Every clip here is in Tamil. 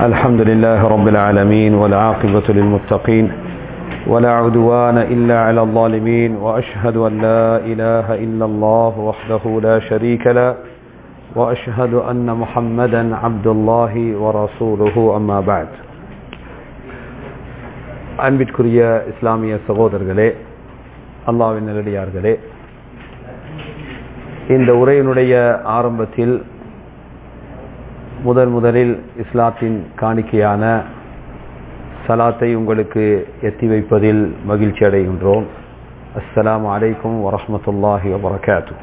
الحمد لله رب العالمين والعاقبة للمتقين ولا عدوان إلا على الظالمين وأشهد أن لا إله إلا الله وحده لا شريك له وأشهد أن محمدا عبد الله ورسوله أما بعد அன்பிற்குரிய இஸ்லாமிய சகோதரர்களே அல்லாவின் நல்லடியார்களே இந்த உரையினுடைய ஆரம்பத்தில் முதன் முதலில் இஸ்லாத்தின் காணிக்கையான சலாத்தை உங்களுக்கு எத்தி வைப்பதில் மகிழ்ச்சி அடைகின்றோம் அஸ்ஸலாம் அலைக்கும் வரமத்துல்லாஹி வபரகாத்து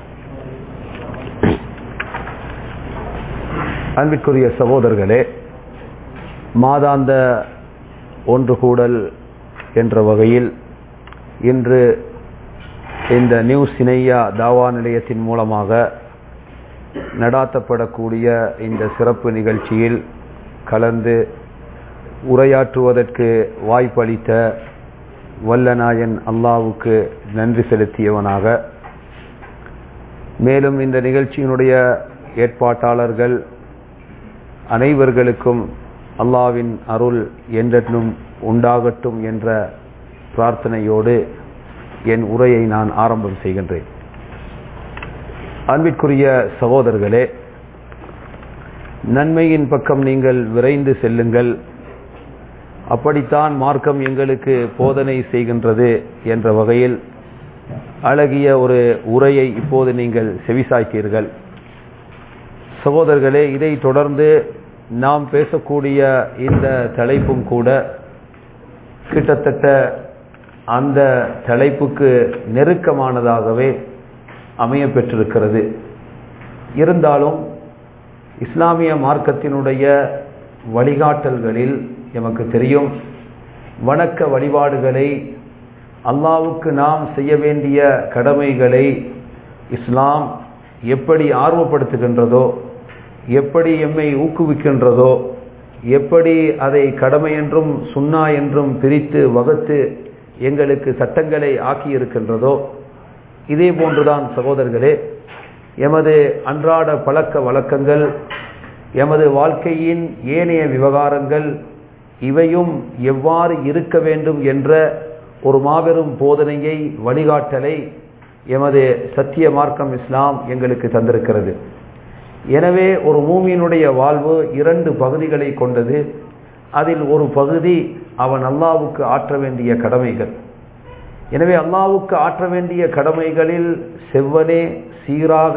அன்பிற்குரிய சகோதரர்களே மாதாந்த ஒன்று கூடல் என்ற வகையில் இன்று இந்த நியூ சினையா தாவா நிலையத்தின் மூலமாக நடாத்தப்படக்கூடிய இந்த சிறப்பு நிகழ்ச்சியில் கலந்து உரையாற்றுவதற்கு வாய்ப்பளித்த வல்லநாயன் அல்லாவுக்கு நன்றி செலுத்தியவனாக மேலும் இந்த நிகழ்ச்சியினுடைய ஏற்பாட்டாளர்கள் அனைவர்களுக்கும் அல்லாவின் அருள் என்றென்றும் உண்டாகட்டும் என்ற பிரார்த்தனையோடு என் உரையை நான் ஆரம்பம் செய்கின்றேன் அன்பிற்குரிய சகோதரர்களே நன்மையின் பக்கம் நீங்கள் விரைந்து செல்லுங்கள் அப்படித்தான் மார்க்கம் எங்களுக்கு போதனை செய்கின்றது என்ற வகையில் அழகிய ஒரு உரையை இப்போது நீங்கள் செவிசாய்த்தீர்கள் சகோதரர்களே இதை தொடர்ந்து நாம் பேசக்கூடிய இந்த தலைப்பும் கூட கிட்டத்தட்ட அந்த தலைப்புக்கு நெருக்கமானதாகவே அமைய பெற்றிருக்கிறது இருந்தாலும் இஸ்லாமிய மார்க்கத்தினுடைய வழிகாட்டல்களில் எமக்கு தெரியும் வணக்க வழிபாடுகளை அல்லாவுக்கு நாம் செய்ய வேண்டிய கடமைகளை இஸ்லாம் எப்படி ஆர்வப்படுத்துகின்றதோ எப்படி எம்மை ஊக்குவிக்கின்றதோ எப்படி அதை கடமை என்றும் சுண்ணா என்றும் பிரித்து வகுத்து எங்களுக்கு சட்டங்களை ஆக்கியிருக்கின்றதோ இதே போன்றுதான் சகோதரர்களே எமது அன்றாட பழக்க வழக்கங்கள் எமது வாழ்க்கையின் ஏனைய விவகாரங்கள் இவையும் எவ்வாறு இருக்க வேண்டும் என்ற ஒரு மாபெரும் போதனையை வழிகாட்டலை எமது சத்திய மார்க்கம் இஸ்லாம் எங்களுக்கு தந்திருக்கிறது எனவே ஒரு மூமியினுடைய வாழ்வு இரண்டு பகுதிகளை கொண்டது அதில் ஒரு பகுதி அவன் அல்லாவுக்கு ஆற்ற வேண்டிய கடமைகள் எனவே அல்லாவுக்கு ஆற்ற வேண்டிய கடமைகளில் செவ்வனே சீராக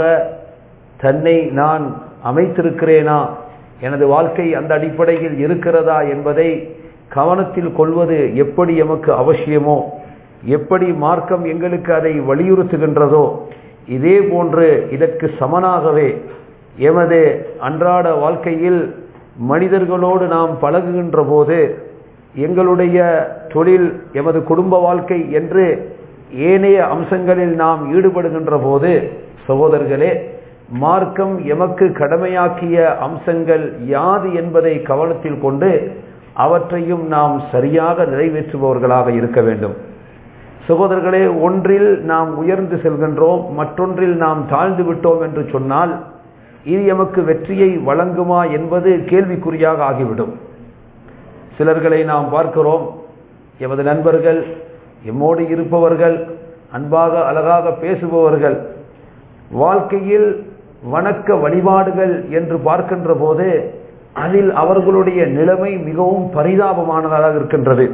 தன்னை நான் அமைத்திருக்கிறேனா எனது வாழ்க்கை அந்த அடிப்படையில் இருக்கிறதா என்பதை கவனத்தில் கொள்வது எப்படி எமக்கு அவசியமோ எப்படி மார்க்கம் எங்களுக்கு அதை வலியுறுத்துகின்றதோ இதே போன்று இதற்கு சமனாகவே எமது அன்றாட வாழ்க்கையில் மனிதர்களோடு நாம் பழகுகின்ற போது எங்களுடைய தொழில் எமது குடும்ப வாழ்க்கை என்று ஏனைய அம்சங்களில் நாம் ஈடுபடுகின்ற போது சகோதரர்களே மார்க்கம் எமக்கு கடமையாக்கிய அம்சங்கள் யாது என்பதை கவனத்தில் கொண்டு அவற்றையும் நாம் சரியாக நிறைவேற்றுபவர்களாக இருக்க வேண்டும் சகோதரர்களே ஒன்றில் நாம் உயர்ந்து செல்கின்றோம் மற்றொன்றில் நாம் தாழ்ந்து விட்டோம் என்று சொன்னால் இது எமக்கு வெற்றியை வழங்குமா என்பது கேள்விக்குறியாக ஆகிவிடும் சிலர்களை நாம் பார்க்கிறோம் எமது நண்பர்கள் எம்மோடு இருப்பவர்கள் அன்பாக அழகாக பேசுபவர்கள் வாழ்க்கையில் வணக்க வழிபாடுகள் என்று பார்க்கின்ற போது அதில் அவர்களுடைய நிலைமை மிகவும் பரிதாபமானதாக இருக்கின்றது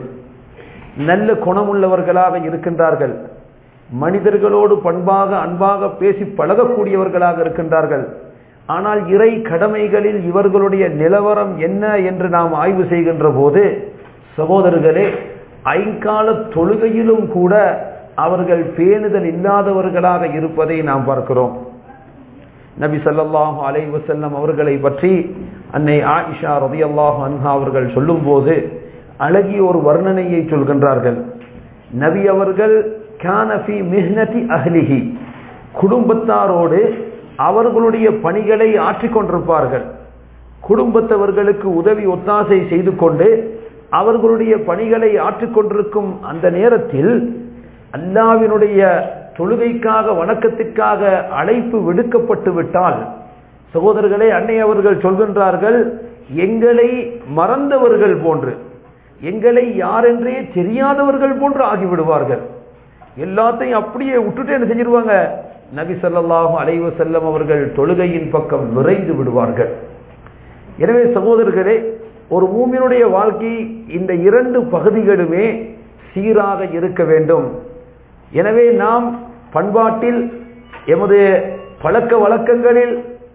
நல்ல குணமுள்ளவர்களாக இருக்கின்றார்கள் மனிதர்களோடு பண்பாக அன்பாக பேசி பழகக்கூடியவர்களாக இருக்கின்றார்கள் ஆனால் இறை கடமைகளில் இவர்களுடைய நிலவரம் என்ன என்று நாம் ஆய்வு செய்கின்ற போது சகோதரர்களே ஐங்கால தொழுகையிலும் கூட அவர்கள் பேணுதல் இல்லாதவர்களாக இருப்பதை நாம் பார்க்கிறோம் நபி சல்லாஹூ அலை வசல்லம் அவர்களை பற்றி அன்னை ஆயிஷா ரதி அல்லாஹு அன்ஹா அவர்கள் சொல்லும் போது அழகிய ஒரு வர்ணனையை சொல்கின்றார்கள் நபி அவர்கள் கானபி மிஹ்னதி அஹ்லிஹி குடும்பத்தாரோடு அவர்களுடைய பணிகளை ஆற்றிக்கொண்டிருப்பார்கள் குடும்பத்தவர்களுக்கு உதவி ஒத்தாசை செய்து கொண்டு அவர்களுடைய பணிகளை ஆற்றிக்கொண்டிருக்கும் அந்த நேரத்தில் அல்லாவினுடைய தொழுகைக்காக வணக்கத்திற்காக அழைப்பு விடுக்கப்பட்டு விட்டால் சகோதரர்களே அன்னை அவர்கள் சொல்கின்றார்கள் எங்களை மறந்தவர்கள் போன்று எங்களை யாரென்றே தெரியாதவர்கள் போன்று ஆகிவிடுவார்கள் எல்லாத்தையும் அப்படியே விட்டுட்டு என்ன செஞ்சிருவாங்க நபி ஸல்லல்லாஹு அலைஹி வஸல்லம் அவர்கள் தொழுகையின் பக்கம் விரைந்து விடுவார்கள் எனவே சகோதரர்களே ஒரு மூமினுடைய வாழ்க்கை இந்த இரண்டு பகுதிகளுமே சீராக இருக்க வேண்டும் எனவே நாம் பண்பாட்டில் எமது பழக்க வழக்கங்களில்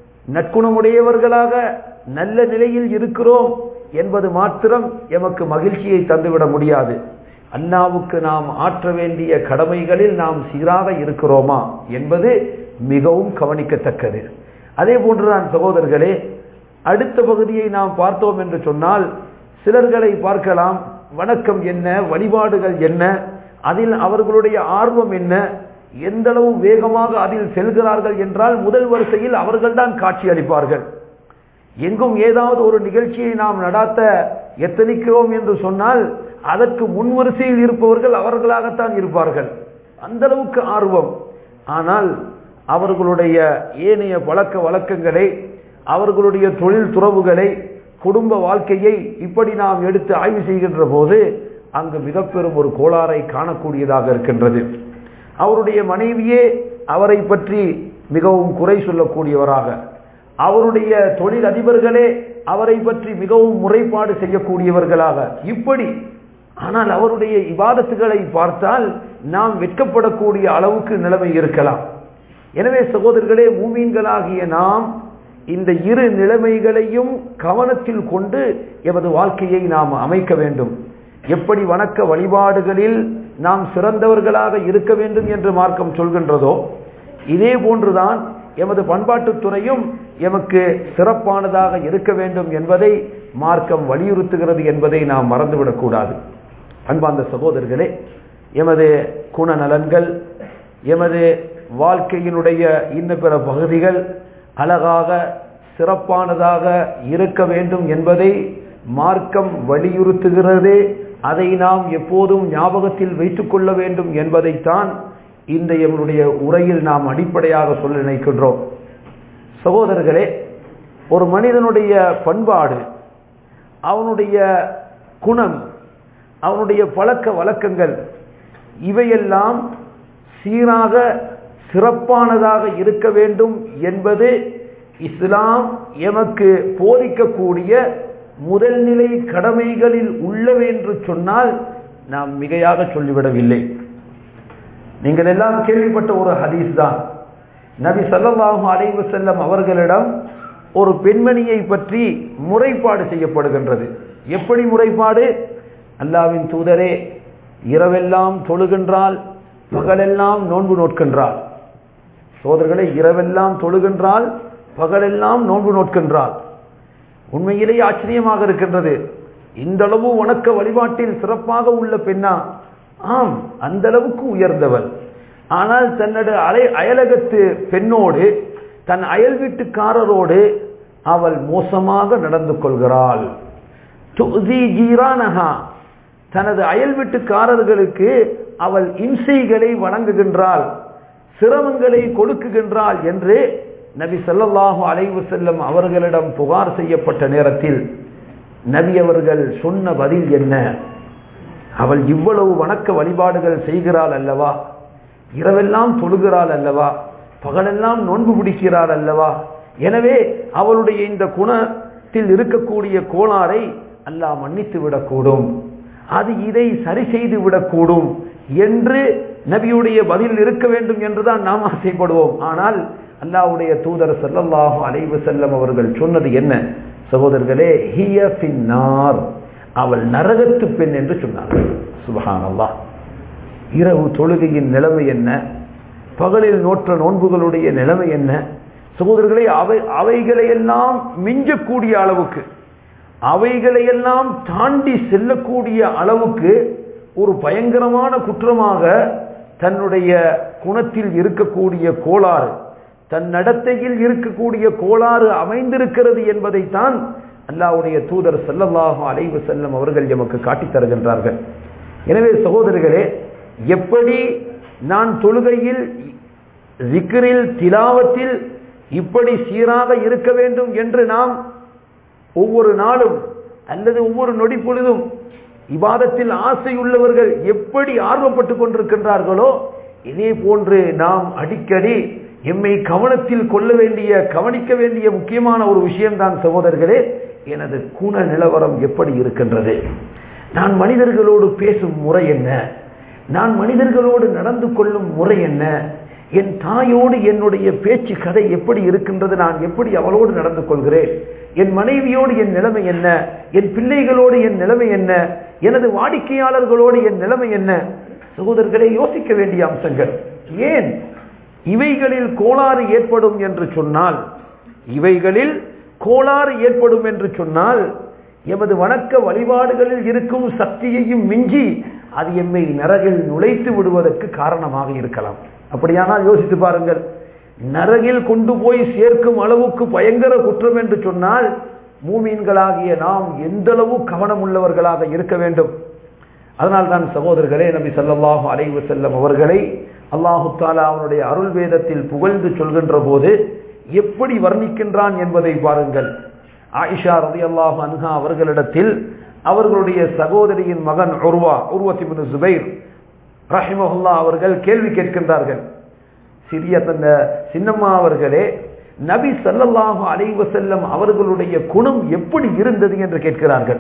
நற்குணமுடையவர்களாக நல்ல நிலையில் இருக்கிறோம் என்பது மாத்திரம் எமக்கு மகிழ்ச்சியை தந்துவிட முடியாது அண்ணாவுக்கு நாம் ஆற்ற வேண்டிய கடமைகளில் நாம் சீராக இருக்கிறோமா என்பது மிகவும் கவனிக்கத்தக்கது அதே போன்றுதான் சகோதரர்களே அடுத்த பகுதியை நாம் பார்த்தோம் என்று சொன்னால் சிலர்களை பார்க்கலாம் வணக்கம் என்ன வழிபாடுகள் என்ன அதில் அவர்களுடைய ஆர்வம் என்ன எந்த அளவு வேகமாக அதில் செல்கிறார்கள் என்றால் முதல் வரிசையில் அவர்கள்தான் காட்சி அளிப்பார்கள் எங்கும் ஏதாவது ஒரு நிகழ்ச்சியை நாம் நடாத்த எத்தனிக்கிறோம் என்று சொன்னால் அதற்கு முன் வரிசையில் இருப்பவர்கள் அவர்களாகத்தான் இருப்பார்கள் அந்த அளவுக்கு ஆர்வம் ஆனால் அவர்களுடைய ஏனைய பழக்க வழக்கங்களை அவர்களுடைய தொழில் துறவுகளை குடும்ப வாழ்க்கையை இப்படி நாம் எடுத்து ஆய்வு செய்கின்ற போது அங்கு மிக பெரும் ஒரு கோளாறை காணக்கூடியதாக இருக்கின்றது அவருடைய மனைவியே அவரை பற்றி மிகவும் குறை சொல்லக்கூடியவராக அவருடைய தொழில் அதிபர்களே அவரை பற்றி மிகவும் முறைப்பாடு செய்யக்கூடியவர்களாக இப்படி ஆனால் அவருடைய இவாதத்துகளை பார்த்தால் நாம் வெட்கப்படக்கூடிய அளவுக்கு நிலைமை இருக்கலாம் எனவே சகோதரர்களே மூமீன்களாகிய நாம் இந்த இரு நிலைமைகளையும் கவனத்தில் கொண்டு எமது வாழ்க்கையை நாம் அமைக்க வேண்டும் எப்படி வணக்க வழிபாடுகளில் நாம் சிறந்தவர்களாக இருக்க வேண்டும் என்று மார்க்கம் சொல்கின்றதோ இதே போன்றுதான் எமது பண்பாட்டுத் துறையும் எமக்கு சிறப்பானதாக இருக்க வேண்டும் என்பதை மார்க்கம் வலியுறுத்துகிறது என்பதை நாம் மறந்துவிடக்கூடாது அன்பார்ந்த சகோதரர்களே எமது குணநலன்கள் எமது வாழ்க்கையினுடைய இன்ன பிற பகுதிகள் அழகாக சிறப்பானதாக இருக்க வேண்டும் என்பதை மார்க்கம் வலியுறுத்துகிறது அதை நாம் எப்போதும் ஞாபகத்தில் வைத்துக் கொள்ள வேண்டும் என்பதைத்தான் இந்த எங்களுடைய உரையில் நாம் அடிப்படையாக சொல்ல நினைக்கின்றோம் சகோதரர்களே ஒரு மனிதனுடைய பண்பாடு அவனுடைய குணம் அவனுடைய பழக்க வழக்கங்கள் இவையெல்லாம் சீராக சிறப்பானதாக இருக்க வேண்டும் என்பது இஸ்லாம் எமக்கு போதிக்கக்கூடிய முதல் நிலை கடமைகளில் உள்ளவை என்று சொன்னால் நாம் மிகையாக சொல்லிவிடவில்லை நீங்கள் எல்லாம் கேள்விப்பட்ட ஒரு ஹதீஸ் தான் நபி சல்லாஹூ அலைவு செல்லம் அவர்களிடம் ஒரு பெண்மணியை பற்றி முறைப்பாடு செய்யப்படுகின்றது எப்படி முறைப்பாடு அல்லாவின் தூதரே இரவெல்லாம் தொழுகின்றால் பகலெல்லாம் நோன்பு நோட்கின்றாள் சோதர்களை இரவெல்லாம் தொழுகின்றால் பகலெல்லாம் நோன்பு நோட்கின்றாள் உண்மையிலேயே ஆச்சரியமாக இருக்கின்றது இந்த அளவு வணக்க வழிபாட்டில் சிறப்பாக உள்ள பெண்ணா ஆம் அந்த அளவுக்கு உயர்ந்தவள் ஆனால் தன்னோட அலை அயலகத்து பெண்ணோடு தன் அயல் வீட்டுக்காரரோடு அவள் மோசமாக நடந்து கொள்கிறாள் தனது அயல் வீட்டுக்காரர்களுக்கு அவள் இம்சைகளை வழங்குகின்றாள் சிரமங்களை கொடுக்குகின்றாள் என்று நபி சல்லல்லாஹு அலைவு செல்லம் அவர்களிடம் புகார் செய்யப்பட்ட நேரத்தில் நபி அவர்கள் சொன்ன பதில் என்ன அவள் இவ்வளவு வணக்க வழிபாடுகள் செய்கிறாள் அல்லவா இரவெல்லாம் தொழுகிறாள் அல்லவா பகலெல்லாம் நோன்பு பிடிக்கிறாள் அல்லவா எனவே அவளுடைய இந்த குணத்தில் இருக்கக்கூடிய கோளாறை அல்லாஹ் மன்னித்து விடக்கூடும் அது இதை சரி செய்து விடக்கூடும் என்று நபியுடைய பதில் இருக்க வேண்டும் என்றுதான் நாம் ஆசைப்படுவோம் ஆனால் அல்லாவுடைய தூதர் செல்லல்லாஹு அலைவு செல்லம் அவர்கள் சொன்னது என்ன சகோதரர்களே ஹிய பின்னார் அவள் நரகத்து பெண் என்று சொன்னார்கள் சுபஹான் அல்லாஹ் இரவு தொழுகையின் நிலைமை என்ன பகலில் நோற்ற நோன்புகளுடைய நிலைமை என்ன சகோதரர்களே அவை அவைகளையெல்லாம் மிஞ்சக்கூடிய அளவுக்கு அவைகளையெல்லாம் தாண்டி செல்லக்கூடிய அளவுக்கு ஒரு பயங்கரமான குற்றமாக தன்னுடைய குணத்தில் இருக்கக்கூடிய கோளாறு தன் நடத்தையில் இருக்கக்கூடிய கோளாறு அமைந்திருக்கிறது என்பதைத்தான் அல்லாவுடைய தூதர் செல்லல்லாஹு அலைவு செல்லம் அவர்கள் எமக்கு காட்டித் தருகின்றார்கள் எனவே சகோதரர்களே எப்படி நான் தொழுகையில் ஜிக்ரில் திலாவத்தில் இப்படி சீராக இருக்க வேண்டும் என்று நாம் ஒவ்வொரு நாளும் அல்லது ஒவ்வொரு நொடி பொழுதும் இபாதத்தில் ஆசை உள்ளவர்கள் எப்படி ஆர்வப்பட்டுக் கொண்டிருக்கின்றார்களோ இதே போன்று நாம் அடிக்கடி எம்மை கவனத்தில் கொள்ள வேண்டிய கவனிக்க வேண்டிய முக்கியமான ஒரு விஷயம்தான் சகோதரர்களே எனது குண நிலவரம் எப்படி இருக்கின்றது நான் மனிதர்களோடு பேசும் முறை என்ன நான் மனிதர்களோடு நடந்து கொள்ளும் முறை என்ன என் தாயோடு என்னுடைய பேச்சு கதை எப்படி இருக்கின்றது நான் எப்படி அவளோடு நடந்து கொள்கிறேன் என் மனைவியோடு என் நிலைமை என்ன என் பிள்ளைகளோடு என் நிலைமை என்ன எனது வாடிக்கையாளர்களோடு என் நிலைமை என்ன சகோதரர்களே யோசிக்க வேண்டிய அம்சங்கள் ஏன் இவைகளில் கோளாறு ஏற்படும் என்று சொன்னால் இவைகளில் கோளாறு ஏற்படும் என்று சொன்னால் எமது வணக்க வழிபாடுகளில் இருக்கும் சக்தியையும் மிஞ்சி அது எம்மை நரகில் நுழைத்து விடுவதற்கு காரணமாக இருக்கலாம் அப்படியானால் யோசித்து பாருங்கள் நரகில் கொண்டு போய் சேர்க்கும் அளவுக்கு பயங்கர குற்றம் என்று சொன்னால் மூமீன்களாகிய நாம் எந்த அளவு கவனம் உள்ளவர்களாக இருக்க வேண்டும் அதனால் தான் சகோதரர்களே நபி சல்லாஹூ அலைவு செல்லம் அவர்களை அல்லாஹு தாலா அவனுடைய அருள் வேதத்தில் புகழ்ந்து சொல்கின்ற போது எப்படி வர்ணிக்கின்றான் என்பதை பாருங்கள் ஆயிஷா ரதி அல்லாஹ் அன்ஹா அவர்களிடத்தில் அவர்களுடைய சகோதரியின் மகன் உருவா உருவத்திபின் சுபைர் ரஹிமஹுல்லா அவர்கள் கேள்வி கேட்கின்றார்கள் சிறிய தந்த சின்னம்மா அவர்களே நபி சல்லல்லாஹு அலைவ செல்லம் அவர்களுடைய குணம் எப்படி இருந்தது என்று கேட்கிறார்கள்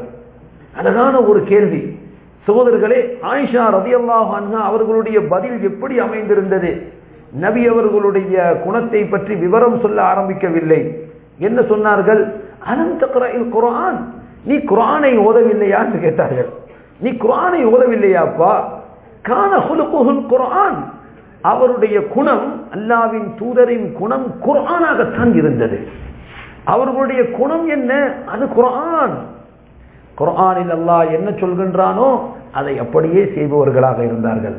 அழகான ஒரு கேள்வி சகோதரர்களே ஆயிஷா ரதியல்லாஹு அன்ஹா அவர்களுடைய பதில் எப்படி அமைந்திருந்தது நபி அவர்களுடைய குணத்தை பற்றி விவரம் சொல்ல ஆரம்பிக்கவில்லை என்ன சொன்னார்கள் அனந்த குரான் நீ குரானை ஓதவில்லையா என்று கேட்டார்கள் நீ குரானை ஓதவில்லையாப்பா கான ஹுலுகுஹுல் குரான் அவருடைய குணம் அல்லாவின் தூதரின் குணம் குரானாகத்தான் இருந்தது அவர்களுடைய குணம் என்ன அது குரான் குரானில் அல்லாஹ் என்ன சொல்கின்றானோ அதை அப்படியே செய்பவர்களாக இருந்தார்கள்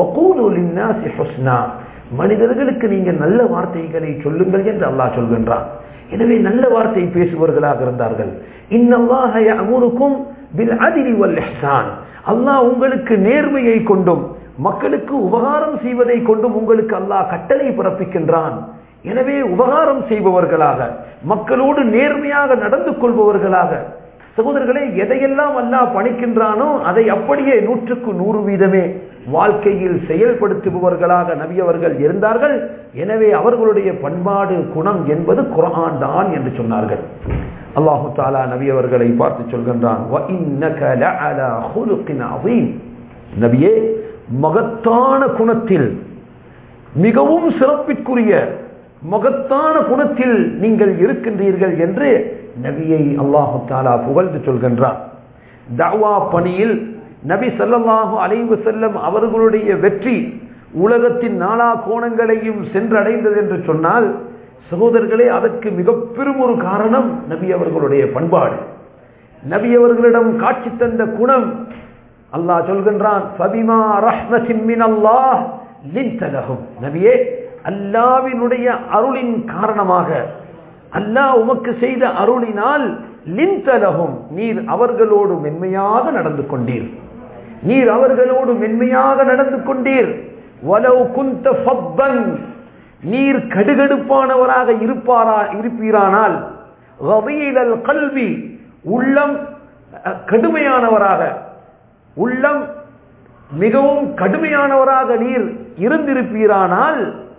மனிதர்களுக்கு நீங்க நல்ல வார்த்தைகளை சொல்லுங்கள் என்று அல்லாஹ் சொல்கின்றான் எனவே நல்ல வார்த்தை பேசுபவர்களாக இருந்தார்கள் இன்னல்லாஹுக்கும் பில் அதிரி வல் இஹ்சான் அல்லாஹ் உங்களுக்கு நேர்மையை கொண்டும் மக்களுக்கு உபகாரம் செய்வதை கொண்டும் உங்களுக்கு அல்லாஹ் கட்டளை பிறப்பிக்கின்றான் எனவே உபகாரம் செய்பவர்களாக மக்களோடு நேர்மையாக நடந்து கொள்பவர்களாக சகோதரர்களே எதையெல்லாம் அல்லாஹ் பணிக்கின்றானோ அதை அப்படியே நூற்றுக்கு நூறு வீதமே வாழ்க்கையில் செயல்படுத்துபவர்களாக நபியவர்கள் இருந்தார்கள் எனவே அவர்களுடைய பண்பாடு குணம் என்பது குரான் தான் என்று சொன்னார்கள் அல்லாஹு தாலா நபியவர்களை பார்த்து சொல்கின்றான் நபியே மகத்தான குணத்தில் மிகவும் சிறப்பிற்குரிய மகத்தான குணத்தில் நீங்கள் இருக்கின்றீர்கள் என்று நபியை அல்லாஹு தாலா புகழ்ந்து சொல்கின்றான் தவா பணியில் நபி சல்லல்லாஹு அலைவு செல்லம் அவர்களுடைய வெற்றி உலகத்தின் நாலா கோணங்களையும் சென்றடைந்தது என்று சொன்னால் சகோதரர்களே அதற்கு மிக பெரும் ஒரு காரணம் நபி அவர்களுடைய பண்பாடு நபி அவர்களிடம் காட்சி தந்த குணம் அல்லாஹ் சொல்கின்றான் ஃபபிமா ரஹ்மத்தின் மின் அல்லாஹ் லின்தலகும் நபியே அல்லாவினுடைய அருளின் காரணமாக அல்லாஹ் உமக்கு செய்த அருளினால் லின்தலகும் நீர் அவர்களோடு மென்மையாக நடந்து கொண்டீர் நீர் அவர்களோடு மென்மையாக நடந்து கொண்டீர் வலவு குந்த ஃபப்பன் நீர் கடுகடுப்பானவராக இருப்பாரா இருப்பீரானால் கல்வி உள்ளம் கடுமையானவராக உள்ளம் மிகவும் கடுமையானவராக நீர் இருந்திருப்பீரானால்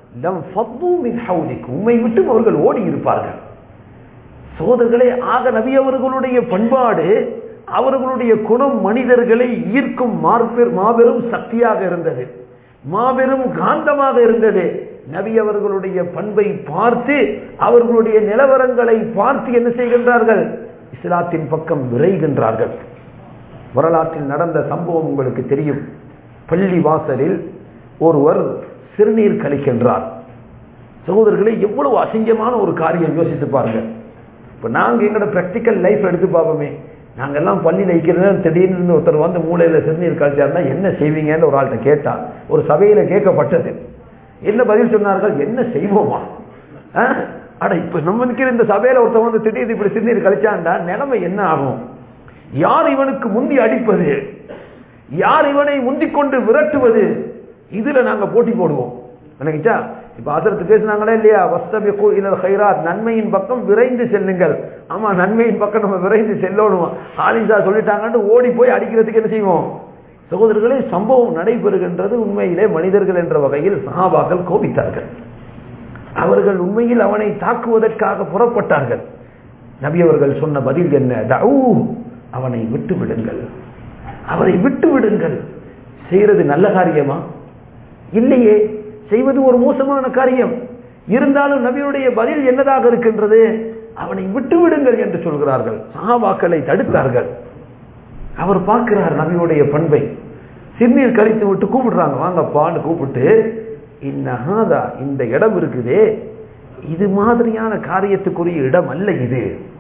உண்மை விட்டு அவர்கள் ஓடி இருப்பார்கள் சோதர்களே ஆக நபி அவர்களுடைய பண்பாடு அவர்களுடைய குணம் மனிதர்களை ஈர்க்கும் மாபெரும் சக்தியாக இருந்தது மாபெரும் காந்தமாக இருந்தது நபி அவர்களுடைய பண்பை பார்த்து அவர்களுடைய நிலவரங்களை பார்த்து என்ன செய்கின்றார்கள் இஸ்லாத்தின் பக்கம் விரைகின்றார்கள் வரலாற்றில் நடந்த சம்பவம் உங்களுக்கு தெரியும் பள்ளி வாசலில் ஒருவர் சிறுநீர் கழிக்கின்றார் சகோதரர்களை எவ்வளவு அசிங்கமான ஒரு காரியம் யோசித்து பாருங்க இப்போ நாங்கள் எங்களோட ப்ராக்டிக்கல் லைஃப் எடுத்து பார்ப்போமே நாங்கெல்லாம் பள்ளியில் வைக்கிறது திடீர்னு ஒருத்தர் வந்து மூளையில் சிறுநீர் கழிச்சாருன்னா என்ன செய்வீங்கன்னு ஒரு ஆள்கிட்ட கேட்டார் ஒரு சபையில் கேட்கப்பட்டது என்ன பதில் சொன்னார்கள் என்ன செய்வோமா அட இப்ப நம்ம நிற்கிற இந்த சபையில ஒருத்தன் வந்து திடீர்னு இப்படி சிறுநீர் கழிச்சாண்டா நிலைமை என்ன ஆகும் யார் இவனுக்கு முந்தி அடிப்பது யார் இவனை முந்திக் கொண்டு விரட்டுவது இதுல நாங்க போட்டி போடுவோம் நினைக்கிச்சா இப்ப அதற்கு பேசினாங்களே இல்லையா வஸ்தபிகு இலல் ஹைராத் நன்மையின் பக்கம் விரைந்து செல்லுங்கள் ஆமா நன்மையின் பக்கம் நம்ம விரைந்து செல்லணும் ஆலிசா சொல்லிட்டாங்கன்னு ஓடி போய் அடிக்கிறதுக்கு என்ன செய்வோம் சகோதரர்களே சம்பவம் நடைபெறுகின்றது உண்மையிலே மனிதர்கள் என்ற வகையில் சஹாபாக்கள் கோபித்தார்கள் அவர்கள் உண்மையில் அவனை தாக்குவதற்காக புறப்பட்டார்கள் நபி அவர்கள் சொன்ன பதில் என்ன தஊ அவனை விட்டு விடுங்கள் அவரை விட்டு விடுங்கள் செய்யறது நல்ல காரியமா இல்லையே செய்வது ஒரு மோசமான காரியம் இருந்தாலும் நபியுடைய பதில் என்னதாக இருக்கின்றது அவனை விட்டு விடுங்கள் என்று சொல்கிறார்கள் சஹாபாக்களை தடுத்தார்கள் அவர் பார்க்கிறார் நபியுடைய பண்பை சிறுநீர் கழித்து விட்டு கூப்பிடுறாங்க வாங்கப்பான்னு கூப்பிட்டு இன்னஹாதா இந்த இடம் இருக்குதே இது மாதிரியான காரியத்துக்குரிய இடம் அல்ல இது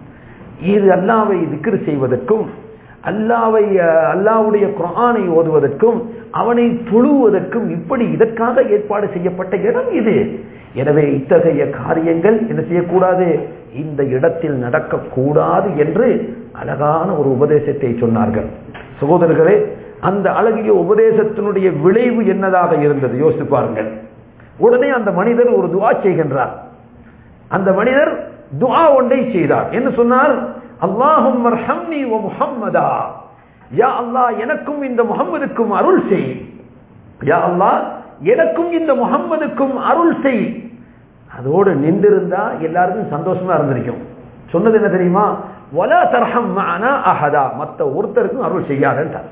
இது அல்லாவை திக்ர் செய்வதற்கும் அல்லாவை அல்லாவுடைய குரானை ஓதுவதற்கும் அவனை தொழுவதற்கும் இப்படி இதற்காக ஏற்பாடு செய்யப்பட்ட இடம் இது எனவே இத்தகைய காரியங்கள் என்ன செய்யக்கூடாது இந்த இடத்தில் நடக்கக்கூடாது என்று அழகான ஒரு உபதேசத்தை சொன்னார்கள் சகோதரர்களே அந்த அழகிய உபதேசத்தினுடைய விளைவு என்னதாக இருந்தது யோசித்து பாருங்கள் உடனே அந்த மனிதர் ஒரு துவா செய்கின்றார் அந்த மனிதர் துவா ஒன்றை செய்தார் என்ன சொன்னார் அல்லாஹும் முஹம்மதா யா அல்லாஹ் எனக்கும் இந்த முகம்மதுக்கும் அருள் செய் யா அல்லாஹ் எனக்கும் இந்த முகம்மதுக்கும் அருள் செய் அதோடு நின்றிருந்தா எல்லாருக்கும் சந்தோஷமா இருந்திருக்கும் சொன்னது என்ன தெரியுமா வலா தர்ஹம் மஅனா அஹதா மத்த ஒருத்தருக்கும் அருள் செய்யாதன்றார்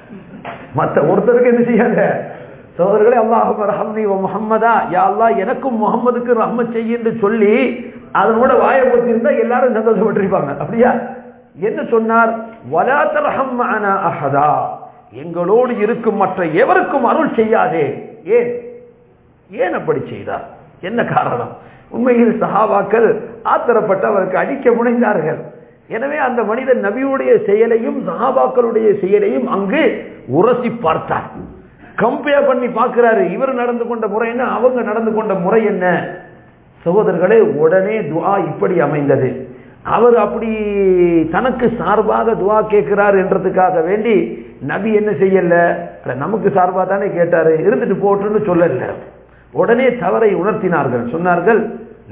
மத்த ஒருத்தருக்கு என்ன செய்யாத சோதர்களே அல்லாஹும் ரஹம்னி ஓ முஹம்மதா யா அல்லாஹ் எனக்கும் முகம்மதுக்கு ரஹ்மத் செய்ய என்று சொல்லி அதனோட வாயை பொத்திருந்தா எல்லாரும் சந்தோஷப்பட்டிருப்பாங்க அப்படியா என்ன சொன்னார் வலா தர்ஹம் மஅனா அஹதா எங்களோடு இருக்கும் மற்ற எவருக்கும் அருள் செய்யாதே ஏன் ஏன் அப்படி செய்தார் என்ன காரணம் உண்மையில் சஹாபாக்கள் ஆத்திரப்பட்டு அவருக்கு அடிக்க முனைந்தார்கள் எனவே அந்த மனிதன் நபியுடைய செயலையும் சஹாபாக்களுடைய செயலையும் அங்கு உரசி பார்த்தார் கம்பேர் பண்ணி பார்க்கிறாரு இவர் நடந்து கொண்ட முறை என்ன அவங்க நடந்து கொண்ட முறை என்ன சகோதரர்களே உடனே துவா இப்படி அமைந்தது அவர் அப்படி தனக்கு சார்பாக துவா கேட்கிறார் என்றதுக்காக வேண்டி நபி என்ன செய்யல நமக்கு சார்பாக தானே கேட்டாரு இருந்துட்டு போட்டுன்னு சொல்லல உடனே தவறை உணர்த்தினார்கள் சொன்னார்கள்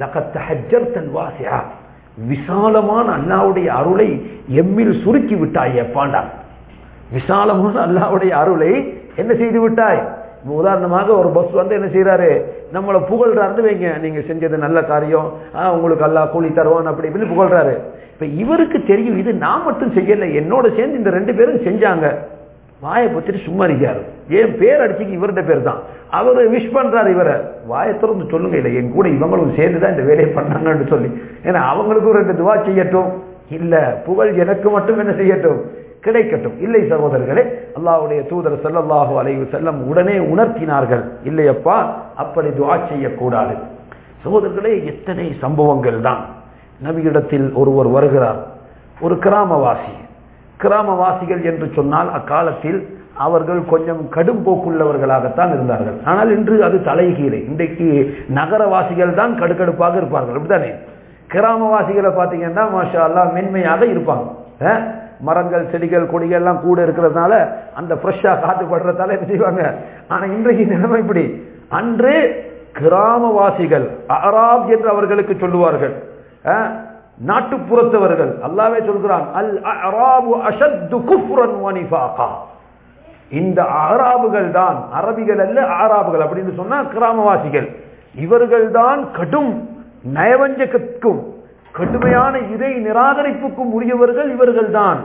வாசியா விசாலமான அல்லாவுடைய அருளை எம்மில் சுருக்கி விட்டாய் பாண்டா விசாலமான அல்லாவுடைய அருளை என்ன செய்து விட்டாய் உதாரணமாக ஒரு பஸ் வந்து என்ன செய்யறாரு நம்மளை புகழ்றாரு வைங்க நீங்க செஞ்சது நல்ல காரியம் உங்களுக்கு அல்லா கூலி தருவான் அப்படி இப்படின்னு புகழ்றாரு இப்ப இவருக்கு தெரியும் இது நான் மட்டும் செய்யல என்னோட சேர்ந்து இந்த ரெண்டு பேரும் செஞ்சாங்க வாயை பத்திட்டு சும்மா இருக்காரு ஏன் பேர் அடிச்சுக்கு இவருடைய பேர் தான் அவரு விஷ் பண்றாரு இவரை வாயை திறந்து சொல்லுங்க இல்லை என் கூட இவங்களும் சேர்ந்து தான் இந்த வேலையை பண்ணாங்கன்னு சொல்லி ஏன்னா அவங்களுக்கும் ரெண்டு துவா செய்யட்டும் இல்ல புகழ் எனக்கு மட்டும் என்ன செய்யட்டும் கிடைக்கட்டும் இல்லை சகோதரர்களே அல்லாவுடைய தூதர் செல்லல்லாஹு அலைவு செல்லம் உடனே உணர்த்தினார்கள் இல்லையப்பா அப்படி துவா செய்யக்கூடாது சகோதரர்களே எத்தனை சம்பவங்கள் தான் நபியிடத்தில் ஒருவர் வருகிறார் ஒரு கிராமவாசி கிராமவாசிகள் என்று சொன்னால் அக்காலத்தில் அவர்கள் கொஞ்சம் கடும் போக்குள்ளவர்களாகத்தான் இருந்தார்கள் ஆனால் இன்று அது தலைகீழே இன்றைக்கு நகரவாசிகள் தான் கடுக்கடுப்பாக இருப்பார்கள் அப்படித்தானே கிராமவாசிகளை பார்த்தீங்கன்னா மாஷா அல்லா மென்மையாக இருப்பாங்க மரங்கள் செடிகள் கொடிகள் எல்லாம் கூட இருக்கிறதுனால அந்த ஃப்ரெஷ்ஷா காத்து படுறதால என்ன செய்வாங்க ஆனா இன்றைக்கு நிலைமை இப்படி அன்று கிராமவாசிகள் அராப் என்று அவர்களுக்கு சொல்லுவார்கள் நாட்டுப்புறத்தவர்கள் அல்லாவே சொல்கிறான் அல் அராபு அஷத்து குஃப்ரன் வனிஃபாகா இந்த அராபுகள் தான் அரபிகள் அல்ல ஆராபுகள் அப்படின்னு சொன்னா கிராமவாசிகள் இவர்கள் தான் கடும் நயவஞ்சகத்துக்கும் கடுமையான இறை நிராகரிப்புக்கும் உரியவர்கள் இவர்கள் தான்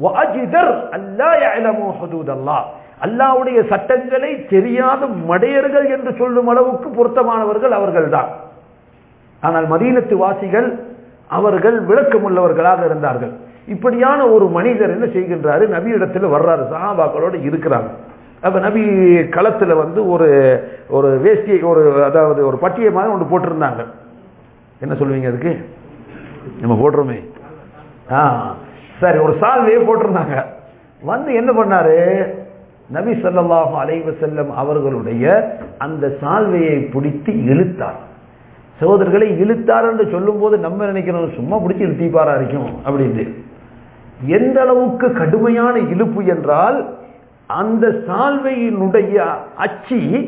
அல்லாவுடைய சட்டங்களை தெரியாத மடையர்கள் என்று சொல்லும் அளவுக்கு பொருத்தமானவர்கள் அவர்கள் தான் ஆனால் மதீனத்து வாசிகள் அவர்கள் விளக்கமுள்ளவர்களாக இருந்தார்கள் இப்படியான ஒரு மனிதர் என்ன செய்கின்றாரு நபியிடத்தில் வர்றாரு சஹாபாக்களோடு இருக்கிறாங்க அப்ப நபி களத்துல வந்து ஒரு ஒரு வேஷ்டியை ஒரு அதாவது ஒரு பட்டியை மாதிரி ஒன்று போட்டிருந்தாங்க என்ன சொல்லுவீங்க அதுக்கு நம்ம போடுறோமே ஆ சரி ஒரு சால்வையே போட்டிருந்தாங்க வந்து என்ன பண்ணாரு நபி சல்லாஹு அலைவ செல்லம் அவர்களுடைய அந்த சால்வையை பிடித்து இழுத்தார் சகோதரர்களை இழுத்தார் என்று சொல்லும் போது நம்ம நினைக்கிறோம் சும்மா பிடிச்சி இழுத்திப்பாரா இருக்கும் அப்படின்ட்டு எந்த அளவுக்கு கடுமையான இழுப்பு என்றால் அந்த சால்வையினுடைய அச்சி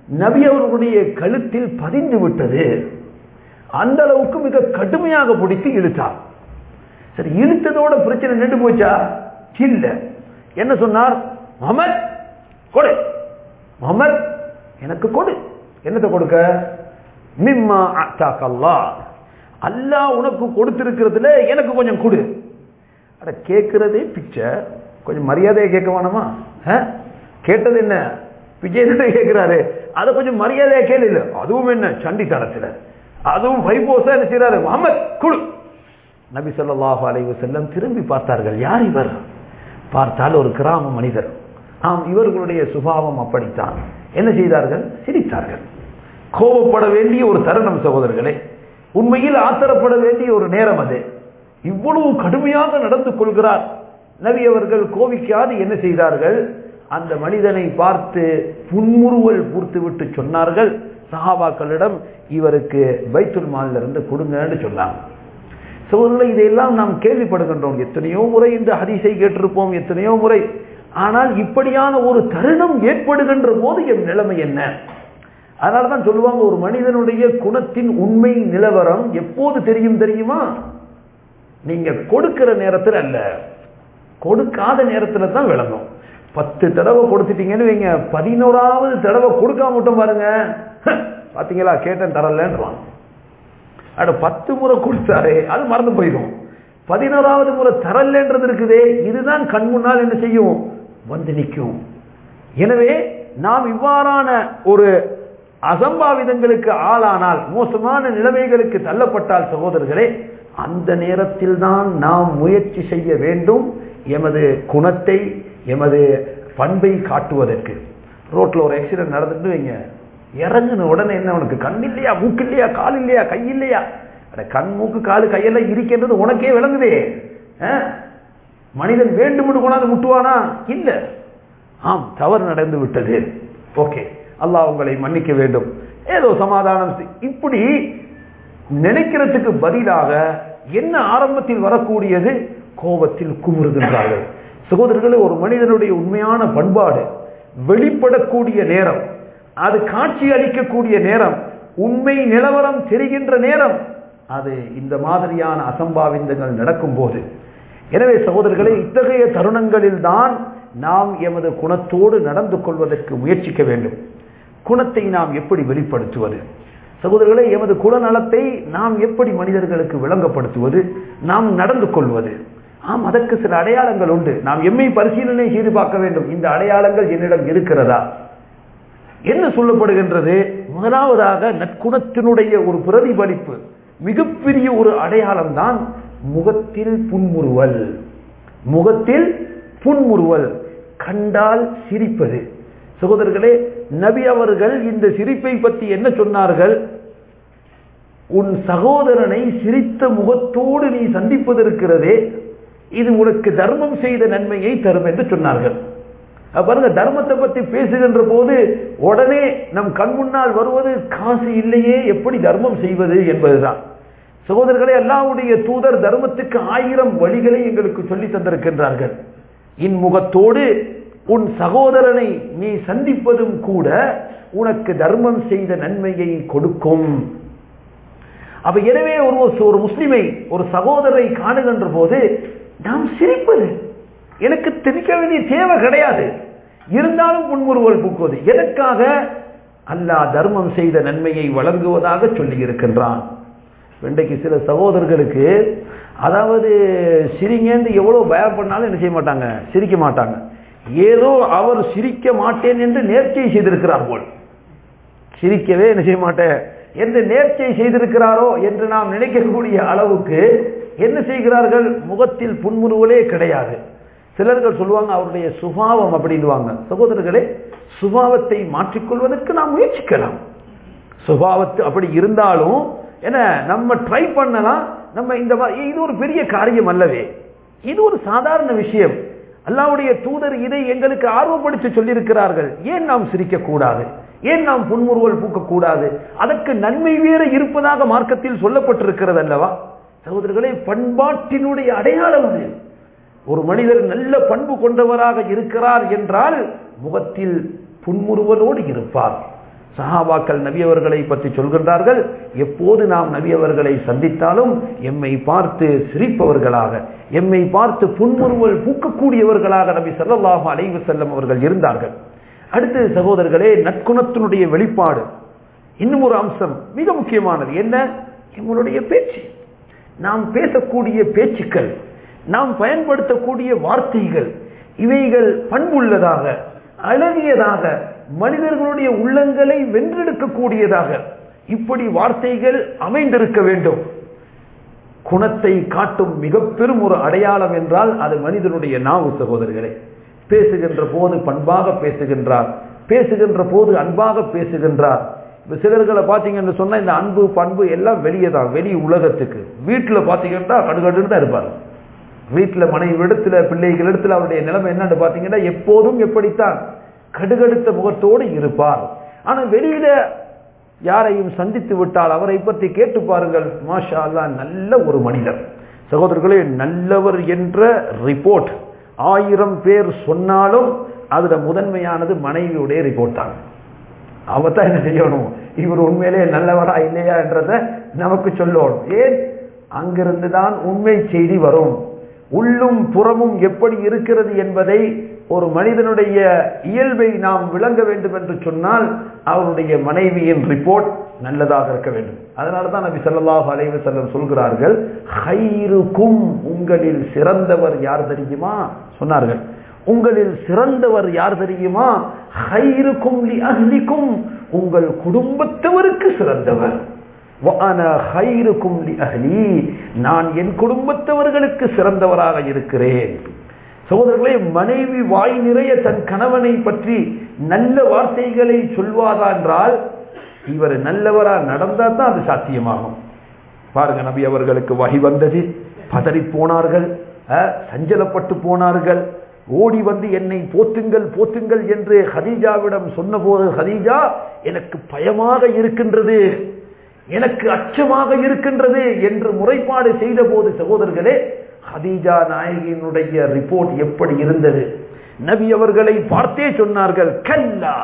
நபி அவர்களுடைய கழுத்தில் பதிந்து விட்டது அந்த அளவுக்கு மிக கடுமையாக பிடித்து இழுத்தார் சரி இழுத்ததோட பிரச்சனை நின்று போச்சா இல்ல என்ன சொன்னார் முகமது கொடு முகமது எனக்கு கொடு என்னத்தை கொடுக்க மிம்மா அத்தாக்கல்லா அல்லாஹ் உனக்கு கொடுத்திருக்கிறதுல எனக்கு கொஞ்சம் கொடு அட கேட்கிறதே பிச்சை கொஞ்சம் மரியாதையை கேட்க வேணாமா ஆ? கேட்டது என்ன விஜய் கேட்கிறாரு அதை கொஞ்சம் மரியாதையா கேள்வி இல்லை அதுவும் என்ன சண்டித்தனத்துல அதுவும் வைபோசா என்ன செய்யறாரு முகமது குழு நபி ஸல்லல்லாஹு அலைஹி வஸல்லம் திரும்பி பார்த்தார்கள் யார் இவர் பார்த்தால் ஒரு கிராம மனிதர் ஆம் இவர்களுடைய சுபாவம் அப்படித்தான் என்ன செய்தார்கள் சிரித்தார்கள் கோபப்பட வேண்டிய ஒரு தருணம் சகோதரர்களே உண்மையில் ஆத்திரப்பட வேண்டிய ஒரு நேரம் அது இவ்வளவு கடுமையாக நடந்து கொள்கிறார் நபி அவர்கள் கோபிக்காது என்ன செய்தார்கள் அந்த மனிதனை பார்த்து புன்முறுவல் பூர்த்து விட்டு சொன்னார்கள் சஹாபாக்களிடம் இவருக்கு பைத்துல் மால்ல இருந்து கொடுங்கன்னு சொன்னாங்க சோதரில் இதையெல்லாம் நாம் கேள்விப்படுகின்றோம் எத்தனையோ முறை இந்த ஹதீஸை கேட்டிருப்போம் எத்தனையோ முறை ஆனால் இப்படியான ஒரு தருணம் ஏற்படுகின்ற போது என் நிலைமை என்ன அதனால தான் சொல்லுவாங்க ஒரு மனிதனுடைய குணத்தின் உண்மை நிலவரம் எப்போது தெரியும் தெரியுமா நீங்க கொடுக்கிற நேரத்தில் அல்ல கொடுக்காத நேரத்தில் தான் விளங்கும் பத்து தடவை கொடுத்துட்டீங்கன்னு வைங்க பதினோராவது தடவை கொடுக்காம விட்டோம் பாருங்க பாத்தீங்களா கேட்டேன் தரலன்றான் அட பத்து முறை கொடுத்தாரே அது மறந்து போயிடும் பதினோராவது முறை தரலன்றது இருக்குதே இதுதான் கண் முன்னால் என்ன செய்யும் வந்து நிற்கும் எனவே நாம் இவ்வாறான ஒரு அசம்பாவிதங்களுக்கு ஆளானால் மோசமான நிலைமைகளுக்கு தள்ளப்பட்டால் சகோதரர்களே அந்த நேரத்தில் தான் நாம் முயற்சி செய்ய வேண்டும் எமது குணத்தை எமது பண்பை காட்டுவதற்கு ரோட்ல ஒரு ஆக்சிடென்ட் நடந்துட்டு வைங்க இறங்குன உடனே என்ன உனக்கு கண் இல்லையா மூக்கு இல்லையா கால் இல்லையா கை இல்லையா அட கண் மூக்கு காலு கையெல்லாம் இருக்கின்றது உனக்கே விளங்குதே ஆ? மனிதன் வேண்டுமென்று கொண்டாந்து முட்டுவானா இல்ல ஆம் தவறு நடந்து விட்டது ஓகே அல்லாஹ் உங்களை மன்னிக்க வேண்டும் ஏதோ சமாதானம் செய்- இப்படி நினைக்கிறதுக்கு பதிலாக என்ன ஆரம்பத்தில் வரக்கூடியது கோபத்தில் குமுறுகின்றார்கள் சகோதரர்களே ஒரு மனிதனுடைய உண்மையான பண்பாடு வெளிப்படக்கூடிய நேரம் அது காட்சி அளிக்கக்கூடிய நேரம் உண்மை நிலவரம் தெரிகின்ற நேரம் அது இந்த மாதிரியான அசம்பாவிதங்கள் நடக்கும் போது எனவே சகோதரர்களே இத்தகைய தருணங்களில் தான் நாம் எமது குணத்தோடு நடந்து கொள்வதற்கு முயற்சிக்க வேண்டும் குணத்தை நாம் எப்படி வெளிப்படுத்துவது சகோதரர்களே எமது குணநலத்தை நாம் எப்படி மனிதர்களுக்கு விளங்கப்படுத்துவது நாம் நடந்து கொள்வது ஆம் அதற்கு சில அடையாளங்கள் உண்டு நாம் எம்மை பரிசீலனை செய்து பார்க்க வேண்டும் இந்த அடையாளங்கள் என்னிடம் இருக்கிறதா என்ன சொல்லப்படுகின்றது முதலாவதாக நற்குணத்தினுடைய ஒரு பிரதிபலிப்பு மிகப்பெரிய ஒரு அடையாளம் தான் முகத்தில் புன்முறுவல் முகத்தில் புன்முறுவல் கண்டால் சிரிப்பது சகோதரர்களே நபி அவர்கள் இந்த சிரிப்பை பற்றி என்ன சொன்னார்கள் உன் சகோதரனை சிரித்த முகத்தோடு நீ சந்திப்பதற்கிறதே இது உனக்கு தர்மம் செய்த நன்மையை தரும் என்று சொன்னார்கள் அப்ப பாருங்க தர்மத்தை பற்றி பேசுகின்ற போது உடனே நம் கண் முன்னால் வருவது காசு இல்லையே எப்படி தர்மம் செய்வது என்பதுதான் சகோதரர்களே அல்லாவுடைய தூதர் தர்மத்துக்கு ஆயிரம் வழிகளை எங்களுக்கு சொல்லி தந்திருக்கின்றார்கள் இன்முகத்தோடு உன் சகோதரனை நீ சந்திப்பதும் கூட உனக்கு தர்மம் செய்த நன்மையை கொடுக்கும் அப்ப எனவே ஒரு ஒரு முஸ்லிமை ஒரு சகோதரரை காணுகின்ற போது நாம் சிரிப்பது எனக்கு திணிக்க வேண்டிய தேவை கிடையாது இருந்தாலும் புன்முறுவல் பூக்குவது எதற்காக அல்லாஹ் தர்மம் செய்த நன்மையை வழங்குவதாக சொல்லி இருக்கின்றான் இன்றைக்கு சில சகோதரர்களுக்கு அதாவது சிரிங்கன்னு எவ்வளவு பயம் பண்ணாலும் என்ன செய்ய மாட்டாங்க சிரிக்க மாட்டாங்க ஏதோ அவர் சிரிக்க மாட்டேன் என்று நேர்ச்சை செய்திருக்கிறார் போல் சிரிக்கவே என்ன செய்ய மாட்டேன் என்று நேர்ச்சை செய்திருக்கிறாரோ என்று நாம் நினைக்கக்கூடிய அளவுக்கு என்ன செய்கிறார்கள் முகத்தில் புன்முறுவலே கிடையாது சிலர்கள் சொல்லுவாங்க அவருடைய சுபாவம் அப்படின்வாங்க சகோதரர்களே சுபாவத்தை மாற்றிக்கொள்வதற்கு நாம் முயற்சிக்கலாம் சுபாவத்து அப்படி இருந்தாலும் என்ன நம்ம ட்ரை பண்ணலாம் நம்ம இந்த மாதிரி இது ஒரு பெரிய காரியம் அல்லவே இது ஒரு சாதாரண விஷயம் அல்லாவுடைய தூதர் இதை எங்களுக்கு ஆர்வப்படுத்தி சொல்லியிருக்கிறார்கள் ஏன் நாம் சிரிக்க கூடாது ஏன் நாம் புன்முறுவல் பூக்கக்கூடாது அதற்கு நன்மை வேற இருப்பதாக மார்க்கத்தில் சொல்லப்பட்டிருக்கிறது அல்லவா சகோதரர்களே பண்பாட்டினுடைய அடையாளம் அது ஒரு மனிதர் நல்ல பண்பு கொண்டவராக இருக்கிறார் என்றால் முகத்தில் புன்முறுவலோடு இருப்பார் சஹாபாக்கள் நபி அவர்களை பற்றி சொல்கின்றார்கள் எப்போது நாம் நபி அவர்களை சந்தித்தாலும் எம்மை பார்த்து சிரிப்பவர்களாக எம்மை பார்த்து புன்முறுவல் பூக்கக்கூடியவர்களாக நபி ஸல்லல்லாஹு அலைஹி வஸல்லம் அவர்கள் இருந்தார்கள் அடுத்து சகோதரர்களே நற்குணத்தினுடைய வெளிப்பாடு இன்னும் ஒரு அம்சம் மிக முக்கியமானது என்ன எங்களுடைய பேச்சு நாம் பேசக்கூடிய பேச்சுக்கள் நாம் பயன்படுத்தக்கூடிய வார்த்தைகள் இவைகள் பண்புள்ளதாக அழகியதாக மனிதர்களுடைய உள்ளங்களை வென்றெடுக்கக்கூடியதாக இப்படி வார்த்தைகள் அமைந்திருக்க வேண்டும் குணத்தை காட்டும் மிக பெரும் ஒரு அடையாளம் என்றால் அது மனிதனுடைய நாவு சகோதரர்களே பேசுகின்ற போது பண்பாக பேசுகின்றார் பேசுகின்ற போது அன்பாக பேசுகின்றார் இப்ப சிலர்களை பார்த்தீங்கன்னு சொன்னா இந்த அன்பு பண்பு எல்லாம் வெளியே தான் வெளி உலகத்துக்கு வீட்டில் பார்த்தீங்கன்னா கடுகடுன்னு தான் இருப்பார் வீட்டில் மனைவி இடத்துல பிள்ளைகள் இடத்துல அவருடைய நிலைமை என்னன்னு பார்த்தீங்கன்னா எப்போதும் எப்படித்தான் கடுகடுத்த முகத்தோடு இருப்பார் ஆனா வெளியில யாரையும் சந்தித்து விட்டால் அவரை பற்றி கேட்டு பாருங்கள் மாஷா அல்லாஹ் நல்ல ஒரு மனிதர் சகோதரர்களே நல்லவர் என்ற ரிப்போர்ட் ஆயிரம் பேர் சொன்னாலும் அதுல முதன்மையானது மனைவியுடைய ரிப்போர்ட் தான் அவ தான் என்ன செய்யணும் இவர் உண்மையிலே நல்லவரா இல்லையா என்றதை நமக்கு சொல்லணும் ஏன் அங்கிருந்து தான் உண்மை செய்தி வரும் உள்ளும் புறமும் எப்படி இருக்கிறது என்பதை ஒரு மனிதனுடைய இயல்பை நாம் விளங்க வேண்டும் என்று சொன்னால் அவருடைய மனைவியின் ரிப்போர்ட் நல்லதாக இருக்க வேண்டும் அதனால தான் நபி ஸல்லல்லாஹு அலைஹி வஸல்லம் சொல்கிறார்கள் ஹைருக்கும் உங்களில் சிறந்தவர் யார் தெரியுமா சொன்னார்கள் உங்களில் சிறந்தவர் யார் தெரியுமா ஹைருக்கும் லி அஹ்லிக்கும் உங்கள் குடும்பத்தவருக்கு சிறந்தவர் وَأَنَا خَيْرُكُمْ لِأَهْلِي நான் என் குடும்பத்தவர்களுக்கு சிறந்தவராக இருக்கிறேன் சகோதரர்களே மனைவி வாய் நிறைய தன் கணவனை பற்றி நல்ல வார்த்தைகளை சொல்வாதா என்றால் இவர் நல்லவரா நடந்தா தான் அது சாத்தியமாகும் பாருங்க நபி அவர்களுக்கு வகை வந்தது பதறி போனார்கள் அஹ், சஞ்சலப்பட்டு போனார்கள் ஓடி வந்து என்னை போத்துங்கள் போத்துங்கள் என்று ஹதீஜாவிடம் சொன்னபோது ஹதீஜா எனக்கு பயமாக இருக்கின்றது எனக்கு அச்சமாக இருக்கின்றது என்று முறைப்பாடு செய்த போது சகோதரர்களே ஹதீஜா நாயகியினுடைய ரிப்போர்ட் எப்படி இருந்தது நபி அவர்களை பார்த்தே சொன்னார்கள் கல்லா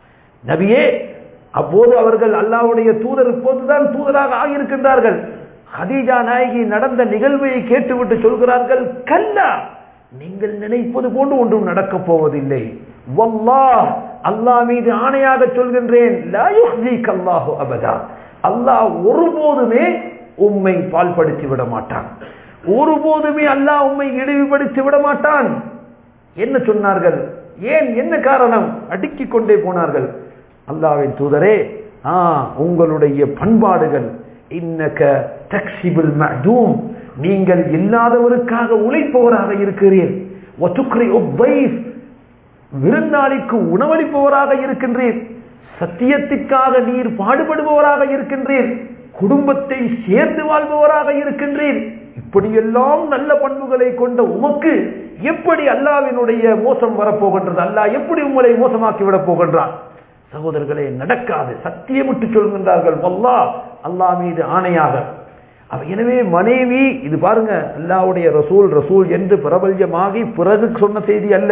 நபியே அப்போது அவர்கள் அல்லாஹ்வுடைய தூதர் இப்போதுதான் தூதராக ஆகியிருக்கின்றார்கள் ஹதீஜா நாயகி நடந்த நிகழ்வை கேட்டுவிட்டு சொல்கிறார்கள் கல்லா நீங்கள் நினைப்பது போன்று ஒன்றும் நடக்கப் போவதில்லை வல்லாஹ் அல்லாஹ் மீது ஆணையாக சொல்கின்றேன் லா யுஹ்ஸீக அல்லாஹு அபதா அல்லாஹ் ஒருபோதுமே உம்மை பால்படுத்தி விட மாட்டான் ஒருபோதுமே அல்லாஹ் உம்மை இழிவுபடுத்தி விட மாட்டான் என்ன சொன்னார்கள் ஏன் என்ன காரணம் அடுக்கிக் கொண்டே போனார்கள் அல்லாவின் தூதரே ஆ உங்களுடைய பண்பாடுகள் இன்னக தக்சிபில் மஅதூம் நீங்கள் இல்லாதவருக்காக உழைப்பவராக இருக்கிறீர் வதுக்ரி உப்பைஃப் விருந்தாளிக்கு உணவளிப்பவராக இருக்கின்றீர் சத்தியத்திற்காக நீர் பாடுபடுபவராக இருக்கின்றீர் குடும்பத்தை சேர்ந்து வாழ்பவராக இருக்கின்றீர் இப்படியெல்லாம் நல்ல பண்புகளை கொண்ட உமக்கு எப்படி அல்லாவினுடைய மோசம் வரப்போகின்றது அல்லாஹ் எப்படி உங்களை மோசமாக்கி விடப் போகின்றான் சகோதரர்களே நடக்காது சத்தியமிட்டு சொல்கின்றார்கள் வல்லா அல்லாஹ் மீது ஆணையாக அவ எனவே மனைவி இது பாருங்க அல்லாவுடைய ரசூல் ரசூல் என்று பிரபல்யமாகி பிறகு சொன்ன செய்தி அல்ல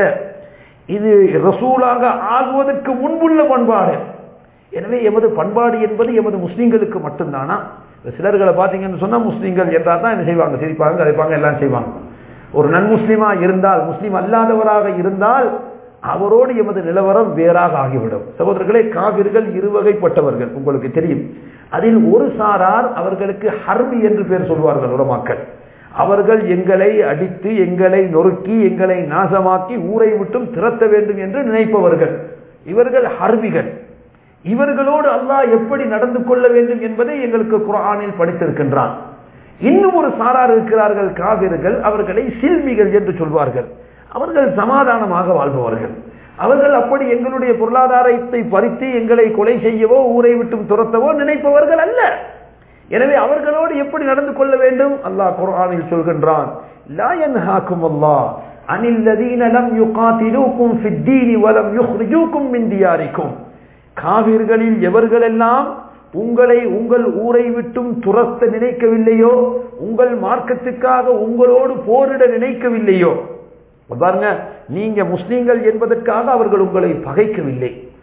இது ரசூலாக ஆகுவதற்கு முன்புள்ள பண்பாடு எனவே எமது பண்பாடு என்பது எமது முஸ்லீம்களுக்கு மட்டும்தானா இப்ப சிலர்களை பார்த்தீங்கன்னு சொன்னா முஸ்லீம்கள் என்றால் தான் என்ன செய்வாங்க சிரிப்பாங்க கதைப்பாங்க எல்லாம் செய்வாங்க ஒரு நன் முஸ்லீமா இருந்தால் முஸ்லீம் அல்லாதவராக இருந்தால் அவரோடு எமது நிலவரம் வேறாக ஆகிவிடும் சகோதரர்களே காவிர்கள் இருவகைப்பட்டவர்கள் உங்களுக்கு தெரியும் அதில் ஒரு சாரார் அவர்களுக்கு ஹர்பி என்று பேர் சொல்வார்கள் உலமாக்கள் அவர்கள் எங்களை அடித்து எங்களை நொறுக்கி எங்களை நாசமாக்கி ஊரை விட்டும் திரட்ட வேண்டும் என்று நினைப்பவர்கள் இவர்கள் ஹர்பிகள் இவர்களோடு அல்லாஹ் எப்படி நடந்து கொள்ள வேண்டும் என்பதை எங்களுக்கு குரானில் படித்திருக்கின்றான் இன்னும் ஒரு சாரார் இருக்கிறார்கள் காவிர்கள் அவர்களை சில்மிகள் என்று சொல்வார்கள் அவர்கள் சமாதானமாக வாழ்பவர்கள் அவர்கள் அப்படி எங்களுடைய பொருளாதாரத்தை பறித்து எங்களை கொலை செய்யவோ ஊரை விட்டும் துரத்தவோ நினைப்பவர்கள் அல்ல எனவே அவர்களோடு எப்படி நடந்து கொள்ள வேண்டும் அல்லாஹ் குர்ஆனில் சொல்கின்றான் லா யன்ஹாக்கும் அல்லாஹ் அனில் லதீன லம் யுகாத்திலூக்கும் ஃபித் தீனி வலம் யுக்ரிஜூக்கும் மின் தியாரிக்கும் காவிர்களில் எவர்களெல்லாம் உங்களை உங்கள் ஊரை விட்டும் துரத்த நினைக்கவில்லையோ உங்கள் மார்க்கத்துக்காக உங்களோடு போரிட நினைக்கவில்லையோ பாருங்க நீங்க முஸ்லீம்கள் என்பதற்காக அவர்கள் உங்களை பகைக்கவில்லை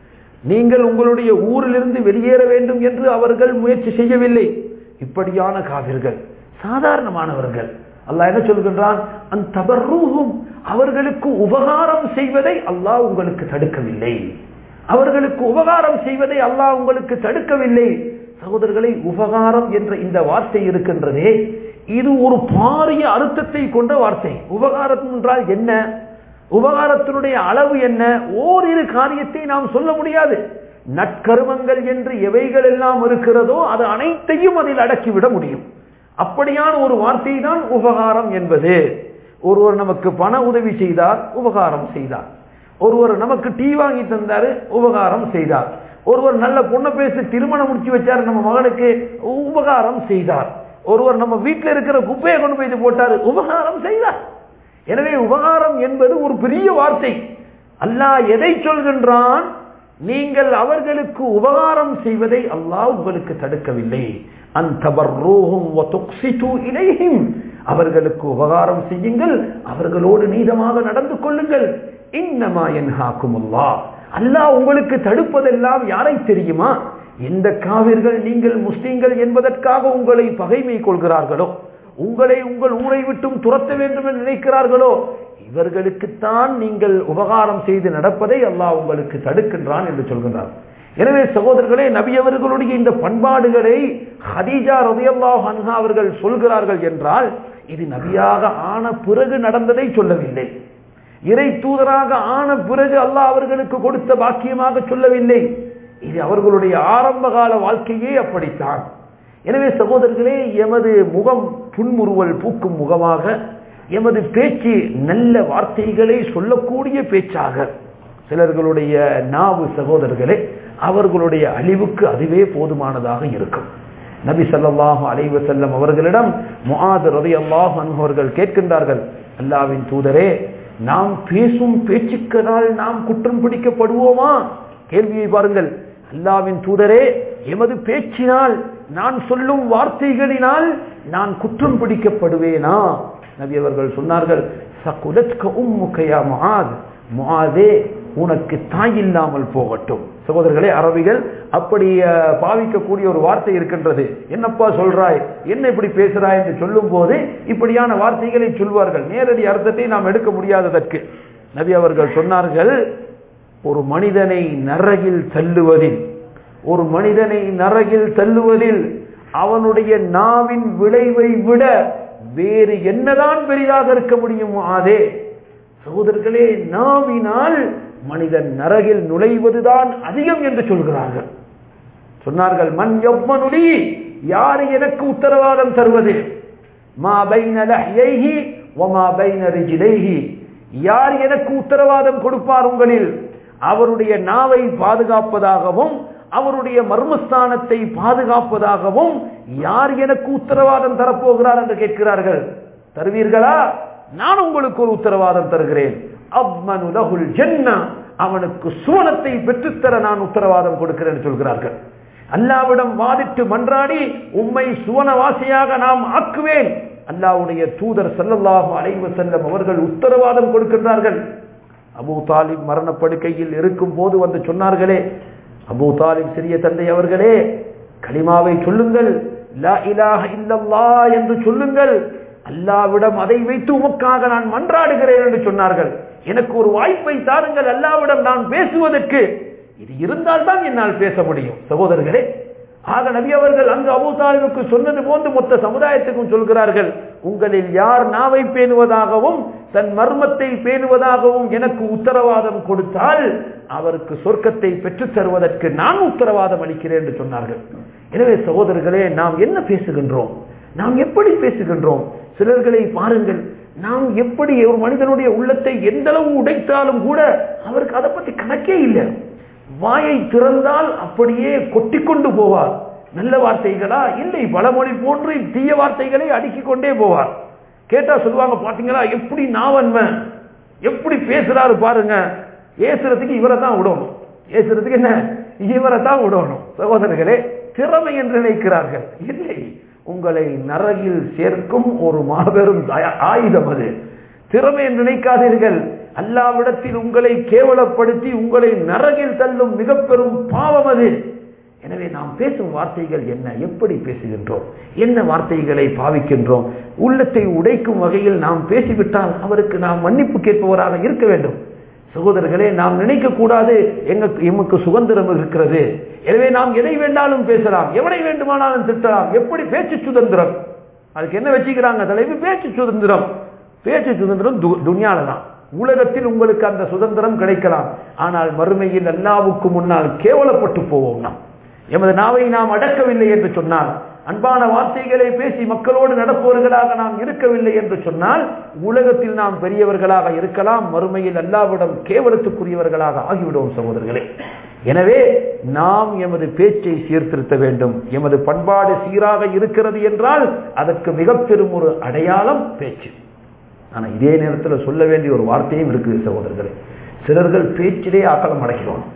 நீங்கள் உங்களுடைய ஊரிலிருந்து வெளியேற வேண்டும் என்று அவர்கள் முயற்சி செய்யவில்லை இப்படியான காவிர்கள் சாதாரணமானவர்கள் அல்லாஹ் என்ன சொல்கின்றான் அந்த அவர்களுக்கு உபகாரம் செய்வதை அல்லாஹ் உங்களுக்கு தடுக்கவில்லை அவர்களுக்கு உபகாரம் செய்வதை அல்லாஹ் உங்களுக்கு தடுக்கவில்லை சகோதரர்களை உபகாரம் என்ற இந்த வார்த்தை இருக்கின்றதே இது ஒரு பாரிய அர்த்தத்தை கொண்ட வார்த்தை உபகாரம் என்றால் என்ன உபகாரத்தினுடைய அளவு என்ன ஓரிரு காரியத்தை நாம் சொல்ல முடியாது நற்கருமங்கள் என்று எவைகள் எல்லாம் இருக்கிறதோ அது அனைத்தையும் அதில் அடக்கிவிட முடியும் அப்படியான ஒரு வார்த்தை தான் உபகாரம் என்பது ஒருவர் நமக்கு பண உதவி செய்தார் உபகாரம் செய்தார் ஒருவர் நமக்கு டீ வாங்கி தந்தாரு உபகாரம் செய்தார் ஒருவர் நல்ல பொண்ணை பேசி திருமணம் முடிச்சு வச்சார் நம்ம மகனுக்கு உபகாரம் செய்தார் ஒருவர் நம்ம வீட்டில் இருக்கிற குப்பையை கொண்டு போய் போட்டார் உபகாரம் செய்தார் எனவே உபகாரம் என்பது ஒரு பெரிய வார்த்தை அல்லாஹ் எதை சொல்கின்றான் நீங்கள் அவர்களுக்கு உபகாரம் செய்வதை அல்லாஹ் உங்களுக்கு தடுக்கவில்லை இலைஹிம் அவர்களுக்கு உபகாரம் செய்யுங்கள் அவர்களோடு நீதமாக நடந்து கொள்ளுங்கள் இன்னமா என்ஹாக்குமுல்லா அல்லாஹ் உங்களுக்கு தடுப்பதெல்லாம் யாரை தெரியுமா எந்த காவிர்கள் நீங்கள் முஸ்லிம்கள் என்பதற்காக உங்களை பகைமை கொள்கிறார்களோ உங்களை உங்கள் ஊரை விட்டும் துரத்த வேண்டும் என்று நினைக்கிறார்களோ இவர்களுக்குத்தான் நீங்கள் உபகாரம் செய்து நடப்பதை அல்லாஹ் உங்களுக்கு தடுக்கின்றான் என்று சொல்கின்றார் எனவே சகோதரர்களே நபி அவர்களுடைய இந்த பண்பாடுகளை ஹதீஜா ரதியல்லாஹ் அன்ஹா அவர்கள் சொல்கிறார்கள் என்றால் இது நபியாக ஆன பிறகு நடந்ததை சொல்லவில்லை இறை தூதராக ஆன பிறகு அல்லாஹ் அவர்களுக்கு கொடுத்த பாக்கியமாக சொல்லவில்லை இது அவர்களுடைய ஆரம்ப கால வாழ்க்கையே அப்படித்தான் எனவே சகோதரர்களே எமது முகம் புன்முறுவல் பூக்கும் முகமாக எமது பேச்சு நல்ல வார்த்தைகளை சொல்லக்கூடிய பேச்சாக சிலர்களுடைய நாவு சகோதரர்களே அவர்களுடைய அழிவுக்கு அதுவே போதுமானதாக இருக்கும் நபி சல்லாஹூ அலைவ செல்லம் அவர்களிடம் முகாது ரதி அல்லாஹ் அவர்கள் கேட்கின்றார்கள் அல்லாவின் தூதரே நாம் பேசும் பேச்சுக்களால் நாம் குற்றம் பிடிக்கப்படுவோமா கேள்வியை பாருங்கள் அல்லாவின் தூதரே எமது பேச்சினால் நான் சொல்லும் வார்த்தைகளினால் நான் குற்றம் பிடிக்கப்படுவேனா நபி அவர்கள் சொன்னார்கள் சகுலத்க உம்முகையா முஆத் முஆதே உனக்கு தாய் இல்லாமல் போகட்டும் சகோதரர்களே அரபிகள் அப்படி பாவிக்கக்கூடிய ஒரு வார்த்தை இருக்கின்றது என்னப்பா சொல்றாய் என்ன இப்படி பேசுறாய் என்று சொல்லும் போது இப்படியான வார்த்தைகளை சொல்வார்கள் நேரடி அர்த்தத்தை நாம் எடுக்க முடியாததற்கு நபி அவர்கள் சொன்னார்கள் ஒரு மனிதனை நரகில் தள்ளுவதில் ஒரு மனிதனை நரகில் தள்ளுவதில் அவனுடைய நாவின் விளைவை விட வேறு என்னதான் பெரிதாக இருக்க முடியும் அதே சகோதரர்களே நாவினால் மனிதன் நரகில் நுழைவதுதான் அதிகம் என்று சொல்கிறார்கள் சொன்னார்கள் மண் எவ்வனுடி யார் எனக்கு உத்தரவாதம் தருவது மா பைன லஹ்யைஹி வமா பைன ரிஜிலைஹி யார் எனக்கு உத்தரவாதம் கொடுப்பார் உங்களில் அவருடைய நாவை பாதுகாப்பதாகவும் அவருடைய மர்மஸ்தானத்தை பாதுகாப்பதாகவும் யார் எனக்கு உத்தரவாதம் தரப்போகிறார் என்று கேட்கிறார்கள் தருவீர்களா நான் உங்களுக்கு ஒரு உத்தரவாதம் தருகிறேன் அவ்மனுலகுல் ஜன்னா அவனுக்கு சுவனத்தை பெற்றுத்தர நான் உத்தரவாதம் கொடுக்கிறேன் சொல்கிறார்கள் அல்லாவிடம் வாதிட்டு மன்றாடி உம்மை சுவனவாசியாக நாம் ஆக்குவேன் அல்லாவுடைய தூதர் சல்லல்லாஹு அலைவ செல்லம் அவர்கள் உத்தரவாதம் கொடுக்கின்றார்கள் அபு தாலிப் மரணப்படுக்கையில் இருக்கும் போது வந்து சொன்னார்களே அபு தாலிப் சிறிய தந்தை அவர்களே கலிமாவை சொல்லுங்கள் லா இலாஹ இல்லல்லா என்று சொல்லுங்கள் அல்லாவிடம் அதை வைத்து உமக்காக நான் மன்றாடுகிறேன் என்று சொன்னார்கள் எனக்கு ஒரு வாய்ப்பை தாருங்கள் அல்லாவிடம் நான் பேசுவதற்கு இது இருந்தால் தான் என்னால் பேச முடியும் சகோதரர்களே ஆக நபி அவர்கள் அங்கு அபு தாலிபுக்கு சொன்னது போன்று மொத்த சமுதாயத்துக்கும் சொல்கிறார்கள் உங்களில் யார் நாவை பேணுவதாகவும் தன் மர்மத்தை பேணுவதாகவும் எனக்கு உத்தரவாதம் கொடுத்தால் அவருக்கு சொர்க்கத்தை பெற்றுத் தருவதற்கு நான் உத்தரவாதம் அளிக்கிறேன் என்று சொன்னார்கள் எனவே சகோதரர்களே நாம் என்ன பேசுகின்றோம் நாம் எப்படி பேசுகின்றோம் சிலர்களை பாருங்கள் நாம் எப்படி ஒரு மனிதனுடைய உள்ளத்தை எந்த அளவு உடைத்தாலும் கூட அவருக்கு அதை பத்தி கணக்கே இல்லை வாயை திறந்தால் அப்படியே கொட்டிக்கொண்டு போவார் நல்ல வார்த்தைகளா இல்லை பலமொழி போன்று தீய வார்த்தைகளை அடுக்கிக் கொண்டே போவார் கேட்டா சொல்லுவாங்க பாத்தீங்களா எப்படி நாவன்மை எப்படி பேசுறாரு பாருங்க ஏசுறதுக்கு இவரை தான் விடணும் ஏசுறதுக்கு என்ன இவரை தான் விடணும் சகோதரர்களே திறமை என்று நினைக்கிறார்கள் இல்லை உங்களை நரகில் சேர்க்கும் ஒரு மாபெரும் ஆயுதம் அது திறமை என்று நினைக்காதீர்கள் அல்லாவிடத்தில் உங்களை கேவலப்படுத்தி உங்களை நரகில் தள்ளும் மிக பெரும் பாவம் அது எனவே நாம் பேசும் வார்த்தைகள் என்ன எப்படி பேசுகின்றோம் என்ன வார்த்தைகளை பாவிக்கின்றோம் உள்ளத்தை உடைக்கும் வகையில் நாம் பேசிவிட்டால் அவருக்கு நாம் மன்னிப்பு கேட்பவராக இருக்க வேண்டும் சகோதரர்களே நாம் நினைக்க கூடாது எங்க எமக்கு சுதந்திரம் இருக்கிறது எனவே நாம் எதை வேண்டாலும் பேசலாம் எவனை வேண்டுமானாலும் திட்டலாம் எப்படி பேச்சு சுதந்திரம் அதுக்கு என்ன வச்சுக்கிறாங்க தலைவி பேச்சு சுதந்திரம் பேச்சு சுதந்திரம் துணியால தான் உலகத்தில் உங்களுக்கு அந்த சுதந்திரம் கிடைக்கலாம் ஆனால் மறுமையில் அல்லாவுக்கு முன்னால் கேவலப்பட்டு போவோம் நாம் எமது நாவை நாம் அடக்கவில்லை என்று சொன்னால் அன்பான வார்த்தைகளை பேசி மக்களோடு நடப்பவர்களாக நாம் இருக்கவில்லை என்று சொன்னால் உலகத்தில் நாம் பெரியவர்களாக இருக்கலாம் மறுமையில் அல்லாவிடம் கேவலத்துக்குரியவர்களாக ஆகிவிடுவோம் சகோதரர்களே எனவே நாம் எமது பேச்சை சீர்திருத்த வேண்டும் எமது பண்பாடு சீராக இருக்கிறது என்றால் அதற்கு மிக பெரும் ஒரு அடையாளம் பேச்சு ஆனா இதே நேரத்தில் சொல்ல வேண்டிய ஒரு வார்த்தையும் இருக்குது சகோதரர்களே சிலர்கள் பேச்சிலே ஆக்கலம் அடைக்கிறோம்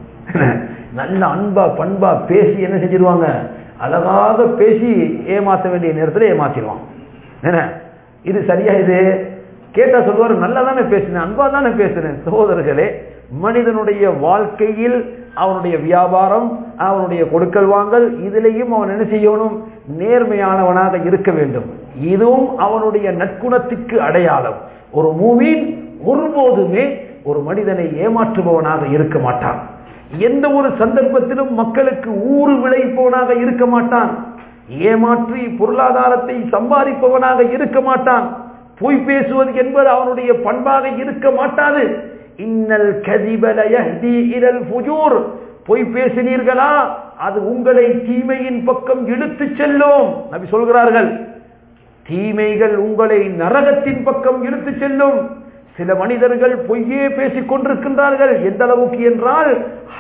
நல்ல அன்பா பண்பா பேசி என்ன செஞ்சிருவாங்க அழகாக பேசி ஏமாற்ற வேண்டிய நேரத்தில் ஏமாத்திடுவான் என்ன இது சரியா இது கேட்டா சொல்லுவார் நல்லா தானே பேசினேன் அன்பா தானே பேசினேன் சகோதரர்களே மனிதனுடைய வாழ்க்கையில் அவனுடைய வியாபாரம் அவனுடைய கொடுக்கல் வாங்கல் இதிலையும் அவன் என்ன செய்யணும் நேர்மையானவனாக இருக்க வேண்டும் இதுவும் அவனுடைய நற்குணத்துக்கு அடையாளம் ஒரு மூவின் ஒருபோதுமே ஒரு மனிதனை ஏமாற்றுபவனாக இருக்க மாட்டான் எந்த ஒரு சந்தர்ப்பத்திலும் மக்களுக்கு ஊறு விளைப்பவனாக இருக்க மாட்டான் ஏமாற்றி பொருளாதாரத்தை சம்பாதிப்பவனாக இருக்க மாட்டான் பொய் பேசுவது என்பது அவனுடைய பண்பாக இருக்க மாட்டாது இன்னல் கதிபலயல் புஜூர் பொய் பேசினீர்களா அது உங்களை தீமையின் பக்கம் இழுத்து செல்லும் நபி சொல்கிறார்கள் தீமைகள் உங்களை நரகத்தின் பக்கம் இழுத்து செல்லும் சில மனிதர்கள் பொய்யே பேசிக் கொண்டிருக்கின்றார்கள் எந்த அளவுக்கு என்றால்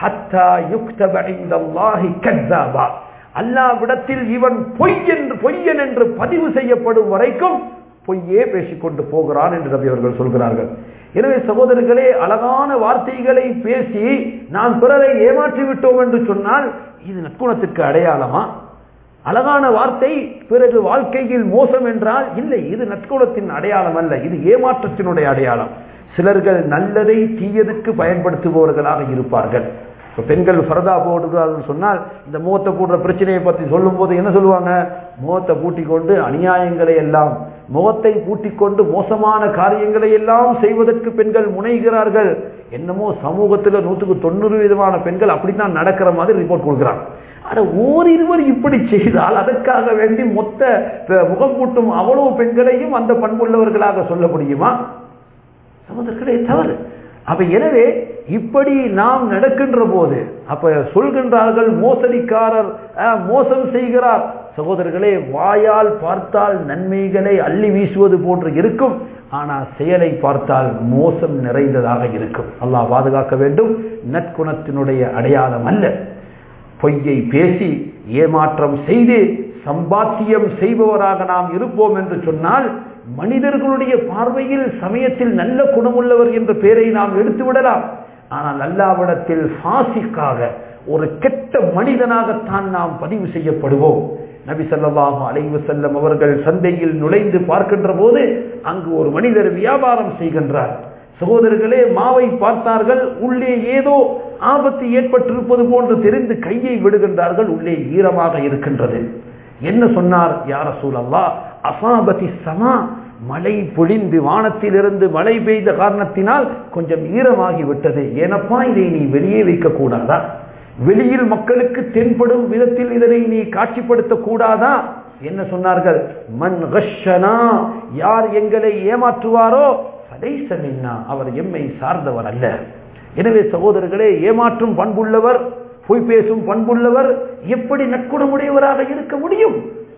அல்லாவிடத்தில் இவன் பொய் என்று பொய்யன் என்று பதிவு செய்யப்படும் வரைக்கும் பொய்யே பேசிக்கொண்டு போகிறான் என்று ரவி அவர்கள் சொல்கிறார்கள் எனவே சகோதரர்களே அழகான வார்த்தைகளை பேசி நாம் பிறரை ஏமாற்றி விட்டோம் என்று சொன்னால் இது நற்குணத்திற்கு அடையாளமா அழகான வார்த்தை பிறகு வாழ்க்கையில் மோசம் என்றால் இல்லை இது நற்குணத்தின் அடையாளம் அல்ல இது ஏமாற்றத்தினுடைய அடையாளம் சிலர்கள் நல்லதை தீயதுக்கு பயன்படுத்துபவர்களாக இருப்பார்கள் இப்போ பெண்கள் ஃபரதா போடுகிறார்கள் சொன்னால் இந்த முகத்தை போடுற பிரச்சனையை பற்றி சொல்லும் போது என்ன சொல்லுவாங்க முகத்தை பூட்டிக் கொண்டு அநியாயங்களை எல்லாம் முகத்தை பூட்டிக் கொண்டு மோசமான காரியங்களை எல்லாம் செய்வதற்கு பெண்கள் முனைகிறார்கள் என்னமோ சமூகத்தில் நூற்றுக்கு தொண்ணூறு விதமான பெண்கள் அப்படித்தான் நடக்கிற மாதிரி ரிப்போர்ட் கொடுக்குறாங்க ஆனா ஓரிருவர் இப்படி செய்தால் அதற்காக வேண்டி மொத்த முகம் கூட்டும் அவ்வளவு பெண்களையும் அந்த பண்புள்ளவர்களாக சொல்ல முடியுமா சகோதரர்களே தவறு அப்ப எனவே இப்படி நாம் நடக்கின்ற போது அப்ப சொல்கின்றார்கள் மோசடிக்காரர் மோசம் செய்கிறார் சகோதரர்களே வாயால் பார்த்தால் நன்மைகளை அள்ளி வீசுவது போன்று இருக்கும் ஆனால் செயலை பார்த்தால் மோசம் நிறைந்ததாக இருக்கும் அல்லாஹ் பாதுகாக்க வேண்டும் நற்குணத்தினுடைய அடையாளம் அல்ல பொய்யை பேசி ஏமாற்றம் செய்து சம்பாத்தியம் செய்பவராக நாம் இருப்போம் என்று சொன்னால் மனிதர்களுடைய பார்வையில் சமயத்தில் நல்ல குணமுள்ளவர் என்ற பெயரை நாம் எடுத்து விடலாம் ஆனால் அல்லாவிடத்தில் பாசிக்காக ஒரு கெட்ட மனிதனாகத்தான் நாம் பதிவு செய்யப்படுவோம் நபி சல்லாஹு அலைவு செல்லம் அவர்கள் சந்தையில் நுழைந்து பார்க்கின்ற போது அங்கு ஒரு மனிதர் வியாபாரம் செய்கின்றார் சகோதரர்களே மாவை பார்த்தார்கள் உள்ளே ஏதோ ஆபத்து ஏற்பட்டிருப்பது போன்று தெரிந்து கையை விடுகின்றார்கள் உள்ளே ஈரமாக இருக்கின்றது என்ன சொன்னார் யார சூழல்லா அசாபதி சமா மழை பொழிந்து வானத்திலிருந்து மழை பெய்த காரணத்தினால் கொஞ்சம் ஈரமாகி விட்டது ஏனப்பா இதை நீ வெளியே வைக்க கூடாதா வெளியில் மக்களுக்கு தென்படும் விதத்தில் இதனை நீ காட்சிப்படுத்த கூடாதா என்ன சொன்னார்கள் மன் கஷனா யார் எங்களை ஏமாற்றுவாரோ சதைசமின்னா அவர் எம்மை சார்ந்தவர் அல்ல எனவே சகோதரர்களே ஏமாற்றும் பண்புள்ளவர் பொய் பேசும் பண்புள்ளவர் எப்படி நற்குணமுடையவராக இருக்க முடியும்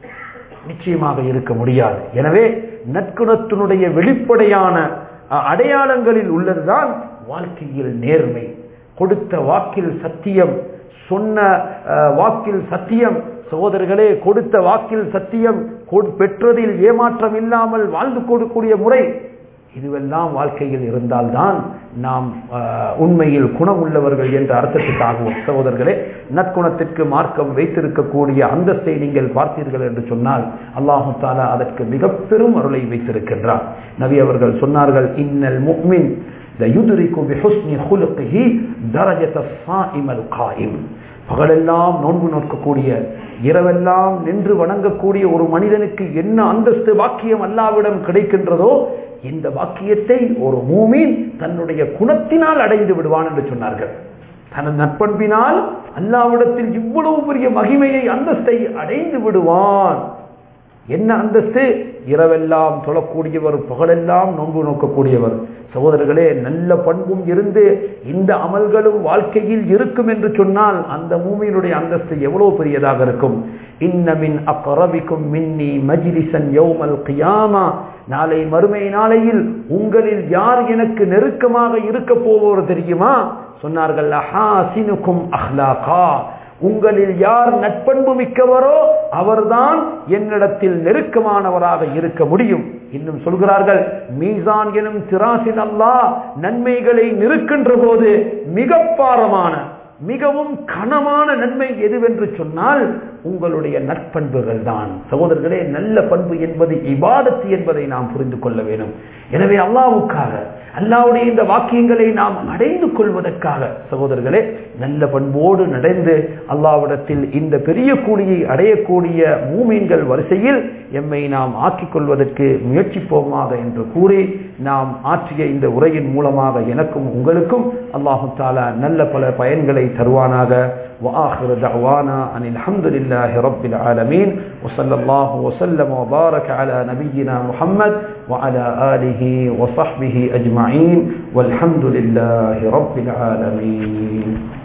நிச்சயமாக இருக்க முடியாது எனவே நற்குணத்தினுடைய வெளிப்படையான அடையாளங்களில் உள்ளதுதான் வாழ்க்கையில் நேர்மை கொடுத்த வாக்கில் சத்தியம் சொன்ன வாக்கில் சத்தியம் சகோதரர்களே கொடுத்த வாக்கில் சத்தியம் பெற்றதில் ஏமாற்றம் இல்லாமல் வாழ்ந்து கொடுக்கூடிய முறை இதுவெல்லாம் வாழ்க்கையில் இருந்தால்தான் நாம் உண்மையில் குணம் உள்ளவர்கள் என்ற அர்த்தத்துக்காகவும் சகோதரர்களே நற்குணத்திற்கு மார்க்கம் வைத்திருக்கக்கூடிய அந்தஸ்தை நீங்கள் பார்த்தீர்கள் என்று சொன்னால் அல்லாஹு தாலா அதற்கு மிக பெரும் அருளை வைத்திருக்கின்றார் நபி அவர்கள் சொன்னார்கள் இன்னல் முக்மின் ليدرك بحسن خلقه درجة الصائم القائم பகலெல்லாம் நோன்பு நோக்கக்கூடிய இரவெல்லாம் நின்று வணங்கக்கூடிய ஒரு மனிதனுக்கு என்ன அந்தஸ்து வாக்கியம் அல்லாவிடம் கிடைக்கின்றதோ இந்த வாக்கியத்தை ஒரு மூமின் தன்னுடைய குணத்தினால் அடைந்து விடுவான் என்று சொன்னார்கள் தனது நட்பண்பினால் அல்லாவிடத்தில் இவ்வளவு பெரிய மகிமையை அந்தஸ்தை அடைந்து விடுவான் என்ன அந்தஸ்து இரவெல்லாம் தொழக்கூடியவர் பகலெல்லாம் நோன்பு நோக்கக்கூடியவர் சகோதரர்களே நல்ல பண்பும் இருந்து இந்த அமல்களும் வாழ்க்கையில் இருக்கும் என்று சொன்னால் அந்த மூமியினுடைய அந்தஸ்து எவ்வளவு பெரியதாக இருக்கும் இன்னமின் அக்கரபிக்கும் மின்னி மஜிலிசன் யௌமல் கியாமா நாளை மறுமை நாளையில் உங்களில் யார் எனக்கு நெருக்கமாக இருக்க போவோர் தெரியுமா சொன்னார்கள் அஹாசினுக்கும் அஹ்லாகா உங்களில் யார் நட்பண்பு மிக்கவரோ அவர்தான் என்னிடத்தில் நெருக்கமானவராக இருக்க முடியும் இன்னும் சொல்கிறார்கள் மீசான் எனும் திராசின் அல்லா நன்மைகளை நிறுக்கின்ற போது மிக பாரமான மிகவும் கனமான நன்மை எதுவென்று சொன்னால் உங்களுடைய நற்பண்புகள் தான் சகோதரர்களே நல்ல பண்பு என்பது இபாதத்து என்பதை நாம் புரிந்து கொள்ள வேண்டும் எனவே அல்லாவுக்காக அல்லாவுடைய இந்த வாக்கியங்களை நாம் அடைந்து கொள்வதற்காக சகோதரர்களே நல்ல பண்போடு நடந்து அல்லாவிடத்தில் இந்த பெரிய கூலியை அடையக்கூடிய மூமீன்கள் வரிசையில் எம்மை நாம் ஆக்கிக் கொள்வதற்கு முயற்சிப்போமாக என்று கூறி நாம் ஆற்றிய இந்த உரையின் மூலமாக எனக்கும் உங்களுக்கும் அல்லாஹு தாலா நல்ல பல பயன்களை தருவானாக وآخر دعوانا أن الحمد لله رب العالمين وصلى الله وسلم وبارك على نبينا محمد وعلى آله وصحبه أجمعين والحمد لله رب العالمين